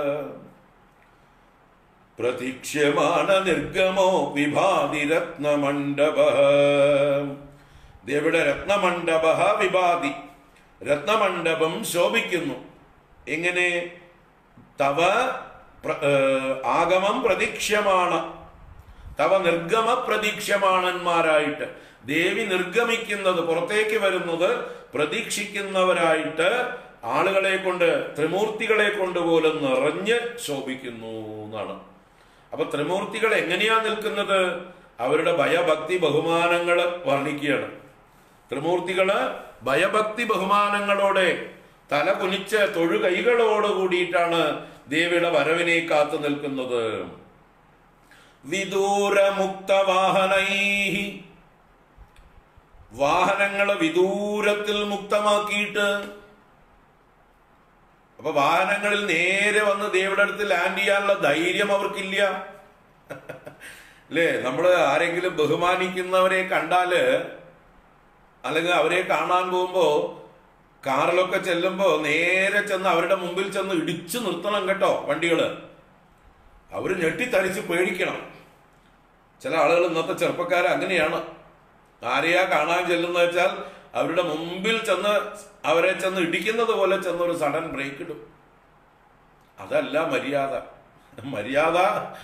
പ്രതീക്ഷ്യമാണ നിർഗമോ വിഭാതിരത്നമണ്ഡപ ദേവിടെ രത്നമണ്ഡപ വിഭാതി രത്നമണ്ഡപം ശോഭിക്കുന്നു എങ്ങനെ തവ പ്ര- ഏർ ആഗമം പ്രതീക്ഷ്യമാണ് തവ നിർഗമ പ്രതീക്ഷ്യമാണന്മാരായിട്ട് ദേവി നിർഗമിക്കുന്നത് പുറത്തേക്ക് വരുന്നത് പ്രതീക്ഷിക്കുന്നവരായിട്ട് ആളുകളെ കൊണ്ട് ത്രിമൂർത്തികളെ കൊണ്ട് പോലും നിറഞ്ഞ് ശോഭിക്കുന്നു എന്നാണ് അപ്പൊ ത്രിമൂർത്തികൾ എങ്ങനെയാ നിൽക്കുന്നത് അവരുടെ ഭയഭക്തി ബഹുമാനങ്ങൾ വർണ്ണിക്കുകയാണ് ത്രിമൂർത്തികള് ഭയഭക്തി ബഹുമാനങ്ങളോടെ തല കുനിച്ച് തൊഴുകൈകളോട് കൂടിയിട്ടാണ് ദേവിയുടെ വരവിനെ കാത്തു നിൽക്കുന്നത് വിദൂരമുക്തവാഹനൈ വാഹനങ്ങളെ വിദൂരത്തിൽ മുക്തമാക്കിയിട്ട് അപ്പൊ വാഹനങ്ങളിൽ നേരെ വന്ന് ദേവിയുടെ അടുത്ത് ലാൻഡ് ചെയ്യാനുള്ള ധൈര്യം അവർക്കില്ല അല്ലേ നമ്മള് ആരെങ്കിലും ബഹുമാനിക്കുന്നവരെ കണ്ടാല് അല്ലെങ്കിൽ അവരെ കാണാൻ പോകുമ്പോ കാറിലൊക്കെ ചെല്ലുമ്പോ നേരെ ചെന്ന് അവരുടെ മുമ്പിൽ ചെന്ന് ഇടിച്ചു നിർത്തണം കേട്ടോ വണ്ടികള് അവര് ഞെട്ടിത്തരിച്ച് പേടിക്കണം ചില ആളുകൾ ഇന്നത്തെ ചെറുപ്പക്കാർ അങ്ങനെയാണ് ആരെയാ കാണാൻ ചെല്ലുന്ന വെച്ചാൽ അവരുടെ മുമ്പിൽ ചെന്ന് അവരെ ചെന്ന് ഇടിക്കുന്നത് പോലെ ചെന്ന് ഒരു സഡൻ ബ്രേക്ക് ഇടും അതല്ല മര്യാദ മര്യാദ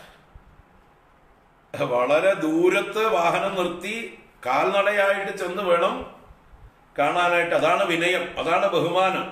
വളരെ ദൂരത്ത് വാഹനം നിർത്തി കാൽനടയായിട്ട് ചെന്ന് വേണം കാണാനായിട്ട് അതാണ് വിനയം അതാണ് ബഹുമാനം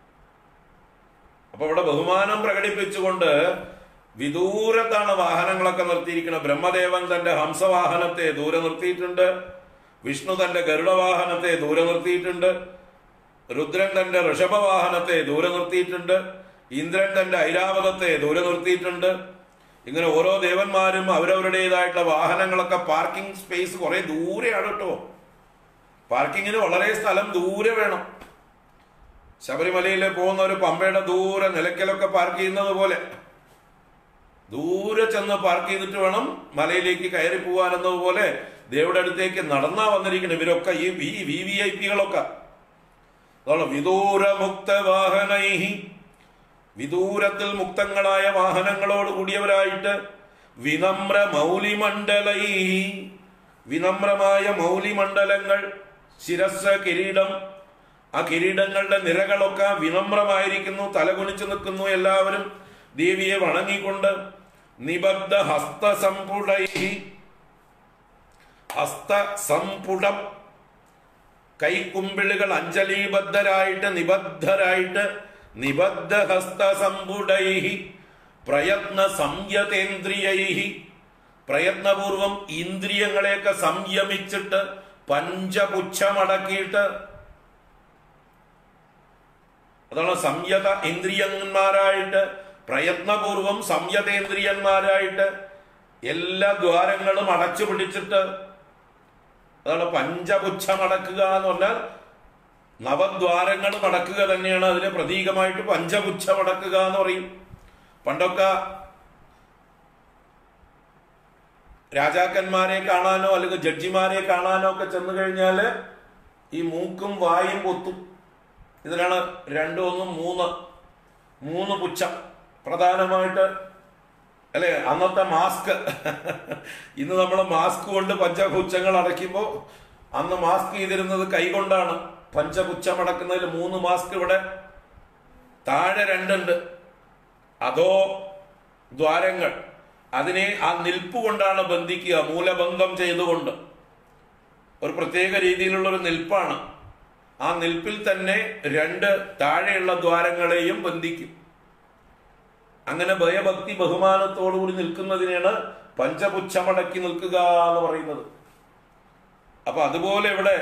അപ്പൊ ഇവിടെ ബഹുമാനം പ്രകടിപ്പിച്ചുകൊണ്ട് വിദൂരത്താണ് വാഹനങ്ങളൊക്കെ നിർത്തിയിരിക്കുന്നത് ബ്രഹ്മദേവൻ തന്റെ ഹംസവാഹനത്തെ ദൂരെ നിർത്തിയിട്ടുണ്ട് വിഷ്ണു തന്റെ ഗരുഡവാഹനത്തെ ദൂരെ നിർത്തിയിട്ടുണ്ട് രുദ്രൻ തന്റെ ഋഷഭവാഹനത്തെ ദൂരെ നിർത്തിയിട്ടുണ്ട് ഇന്ദ്രൻ തന്റെ ഐരാവതത്തെ ദൂരെ നിർത്തിയിട്ടുണ്ട് ഇങ്ങനെ ഓരോ ദേവന്മാരും അവരവരുടേതായിട്ടുള്ള വാഹനങ്ങളൊക്കെ പാർക്കിംഗ് സ്പേസ് കുറെ ദൂരെയാണ് കേട്ടോ പാർക്കിങ്ങിന് വളരെ സ്ഥലം ദൂരെ വേണം ശബരിമലയിൽ പോകുന്ന ഒരു പമ്പയുടെ ദൂരെ നിലയ്ക്കലൊക്കെ പാർക്ക് ചെയ്യുന്നത് പോലെ ദൂരെ ചെന്ന് പാർക്ക് ചെയ്തിട്ട് വേണം മലയിലേക്ക് കയറി പോകാനെന്നതുപോലെ ദേവിടെ അടുത്തേക്ക് നടന്നാ വന്നിരിക്കണം ഇവരൊക്കെ ഈ വി വി വി ഐ പികളൊക്കെ അതാണ് വിദൂരമുക്ത വാഹനൈ വിദൂരത്തിൽ മുക്തങ്ങളായ വാഹനങ്ങളോട് കൂടിയവരായിട്ട് വിനമ്ര മൗലിമണ്ഡലൈ വിനമ്രമായ മൗലിമണ്ഡലങ്ങൾ ശിരസ് കിരീടം ആ കിരീടങ്ങളുടെ നിരകളൊക്കെ വിനമ്രമായിരിക്കുന്നു തലകുനിച്ചു നിൽക്കുന്നു എല്ലാവരും ദേവിയെ വണങ്ങിക്കൊണ്ട് നിബദ്ധ ഹസ്തസംപുടൈ ഹസ്തസംപുടം കൈക്കുമ്പിളുകൾ അഞ്ജലീബദ്ധരായിട്ട് നിബദ്ധരായിട്ട് നിബദ്ധ ഹസ്തസംപുടൈ പ്രയത്ന സംയതേന്ദ്രിയൈ പ്രയത്നപൂർവം ഇന്ദ്രിയങ്ങളെയൊക്കെ സംയമിച്ചിട്ട് പഞ്ചപുച്ഛമടക്കിയിട്ട് അതാണ് സംയത ഇന്ദ്രിയന്മാരായിട്ട് പ്രയത്നപൂർവം സംയതേന്ദ്രിയന്മാരായിട്ട് എല്ലാ ദ്വാരങ്ങളും അടച്ചു പിടിച്ചിട്ട് അതാണ് പഞ്ചപുച്ഛമടക്കുക എന്ന് പറഞ്ഞാൽ നവദ്വാരങ്ങൾ മടക്കുക തന്നെയാണ് അതിന് പ്രതീകമായിട്ട് പഞ്ചപുച്ഛമടക്കുക എന്ന് പറയും പണ്ടൊക്കെ രാജാക്കന്മാരെ കാണാനോ അല്ലെങ്കിൽ ജഡ്ജിമാരെ കാണാനോ ഒക്കെ ചെന്നു കഴിഞ്ഞാൽ ഈ മൂക്കും വായും പൊത്തും ഇതിനാണ് രണ്ടു ഒന്നും മൂന്ന് മൂന്ന് പുച്ഛം പ്രധാനമായിട്ട് അല്ലെ അന്നത്തെ മാസ്ക് ഇന്ന് നമ്മൾ മാസ്ക് കൊണ്ട് പഞ്ചപുച്ഛങ്ങൾ അടയ്ക്കുമ്പോൾ അന്ന് മാസ്ക് ചെയ്തിരുന്നത് കൈകൊണ്ടാണ് പഞ്ചപുച്ഛം അടക്കുന്നതിൽ മൂന്ന് മാസ്ക് ഇവിടെ താഴെ രണ്ടുണ്ട് അതോ ദ്വാരങ്ങൾ അതിനെ ആ നിൽപ്പ് കൊണ്ടാണ് ബന്ധിക്കുക മൂലബന്ധം ചെയ്തുകൊണ്ട് ഒരു പ്രത്യേക രീതിയിലുള്ള ഒരു നിൽപ്പാണ് ആ നിൽപ്പിൽ തന്നെ രണ്ട് താഴെയുള്ള ദ്വാരങ്ങളെയും ബന്ധിക്കും അങ്ങനെ ഭയഭക്തി ബഹുമാനത്തോടുകൂടി നിൽക്കുന്നതിനാണ് പഞ്ചപുച്ഛമടക്കി നിൽക്കുക എന്ന് പറയുന്നത് അപ്പൊ അതുപോലെ ഇവിടെ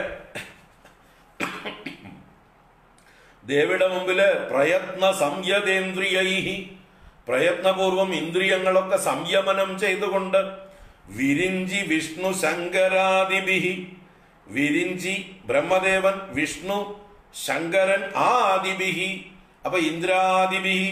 ദേവിയുടെ മുമ്പില് പ്രയത്ന സംയതേന്ദ്രിയൈഹി പ്രയത്നപൂർവം ഇന്ദ്രിയങ്ങളൊക്കെ സംയമനം ചെയ്തുകൊണ്ട് വിരിഞ്ചി വിഷ്ണു ശങ്കരാദിഭിഹി വിരിഞ്ചി ബ്രഹ്മദേവൻ വിഷ്ണു ശങ്കരൻ ആദിഭിഹി അപ്പൊ ഇന്ദ്രാദിഭിഹി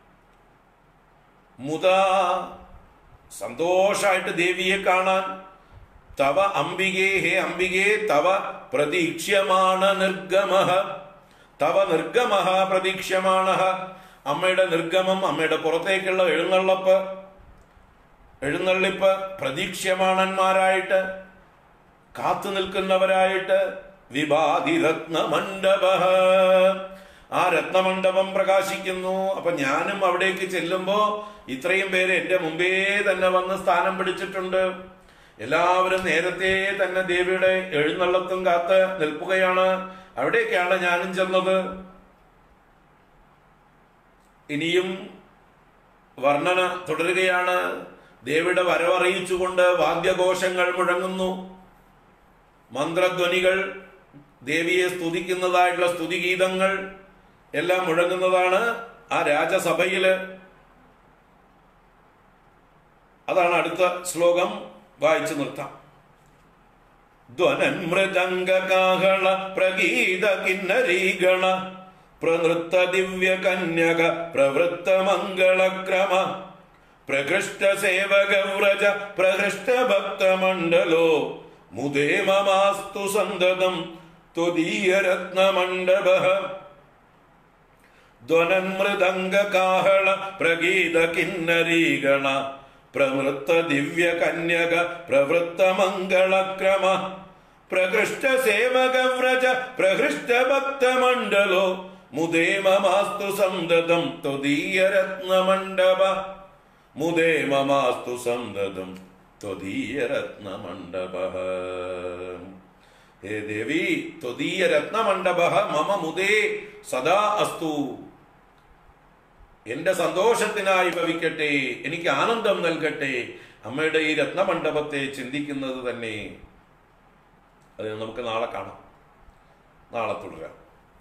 മുതാ സന്തോഷായിട്ട് ദേവിയെ കാണാൻ തവ അംബികേ ഹേ അംബികേ തവ പ്രതീക്ഷ്യമാണ് നിർഗമ തവ നിർഗമ പ്രതീക്ഷ്യമാണ് അമ്മയുടെ നിർഗമം അമ്മയുടെ പുറത്തേക്കുള്ള എഴുന്നള്ളപ്പ് എഴുന്നള്ളിപ്പ് പ്രതീക്ഷ്യമാണന്മാരായിട്ട് കാത്തു നിൽക്കുന്നവരായിട്ട് വിഭാതി രത്നമണ്ഡപ ആ രത്നമണ്ഡപം പ്രകാശിക്കുന്നു അപ്പൊ ഞാനും അവിടേക്ക് ചെല്ലുമ്പോ ഇത്രയും പേര് എന്റെ മുമ്പേ തന്നെ വന്ന് സ്ഥാനം പിടിച്ചിട്ടുണ്ട് എല്ലാവരും നേരത്തെ തന്നെ ദേവിയുടെ എഴുന്നള്ളത്തും കാത്ത് നിൽക്കുകയാണ് അവിടേക്കാണ് ഞാനും ചെന്നത് ഇനിയും വർണ്ണന തുടരുകയാണ് ദേവിയുടെ വരവറിയിച്ചുകൊണ്ട് വാദ്യഘോഷങ്ങൾ മുഴങ്ങുന്നു മന്ത്രധ്വനികൾ ദേവിയെ സ്തുതിക്കുന്നതായിട്ടുള്ള സ്തുതിഗീതങ്ങൾ എല്ലാം മുഴങ്ങുന്നതാണ് ആ രാജസഭയില് അതാണ് അടുത്ത ശ്ലോകം വായിച്ചു നിർത്താം ധ്വനൻ മൃദംഗകാഹള പ്രഗീത കിന്നരീഗണ പ്രനൃത്ത ദിവ്യ കന്യക പ്രവൃത്ത മംഗളക്രമ പ്രകൃഷ്ട സേവക വ്രജ പ്രകൃഷ്ട ഭക്തമണ്ഡലോ മുദേ മമാസ്തു സന്തതം ത്വദീയ രത്നമണ്ഡപ ധ്വനമൃദംഗകാഹള പ്രഗീത കിന്നരീഗണ പ്രവൃത്ത ദിവ്യ കന്യക പ്രവൃത്ത മംഗളക്രമ പ്രകൃഷ്ട സേവക വ്രജ പ്രഹൃഷ്ട ഭക്തമണ്ഡലോ മുദേ മമാസ്തു സന്തതം ത്വദീയ രത്നമണ്ഡപ മുദേ മമാസ്തു സന്തതം ത്വദീയ രത്നമണ്ഡപ ഹേ ദേവി ത്വദീയ രത്നമണ്ഡപ മമ മുദേ സദാ അസ്തു എന്റെ സന്തോഷത്തിനായി ഭവിക്കട്ടെ എനിക്ക് ആനന്ദം നൽകട്ടെ അമ്മയുടെ ഈ രത്നമണ്ഡപത്തെ ചിന്തിക്കുന്നത് തന്നെ അത് നമുക്ക് നാളെ കാണാം നാളെ തുടരാം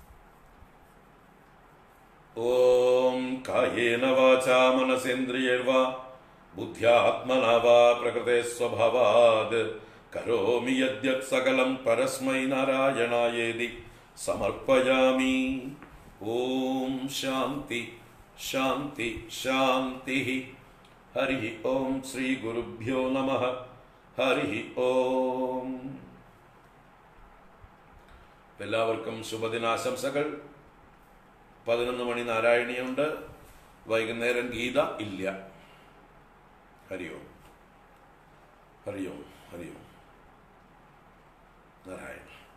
ഓം കായേന വാചാ മനസേന്ദ്രിയർവാ ബുദ്ധ്യാത്മന വാ പ്രകൃതേ സ്വഭാവാത് കരോമി യദ്യത് സകലം പരസ്മൈ നാരായണായേതി സമർപ്പയാമി ഓം ശാന്തി ശാന്തി ശാന്തി ഹരി ഓം ശ്രീ ഗുരുഭ്യോ നമ ഹരി ഓം എല്ലാവർക്കും ശുഭദിനാശംസകൾ പതിനൊന്ന് മണി നാരായണിയുണ്ട് വൈകുന്നേരം ഗീത ഇല്ല ഹരി ഓം ഹരി ഓം ഹരി ഓം നാരായണ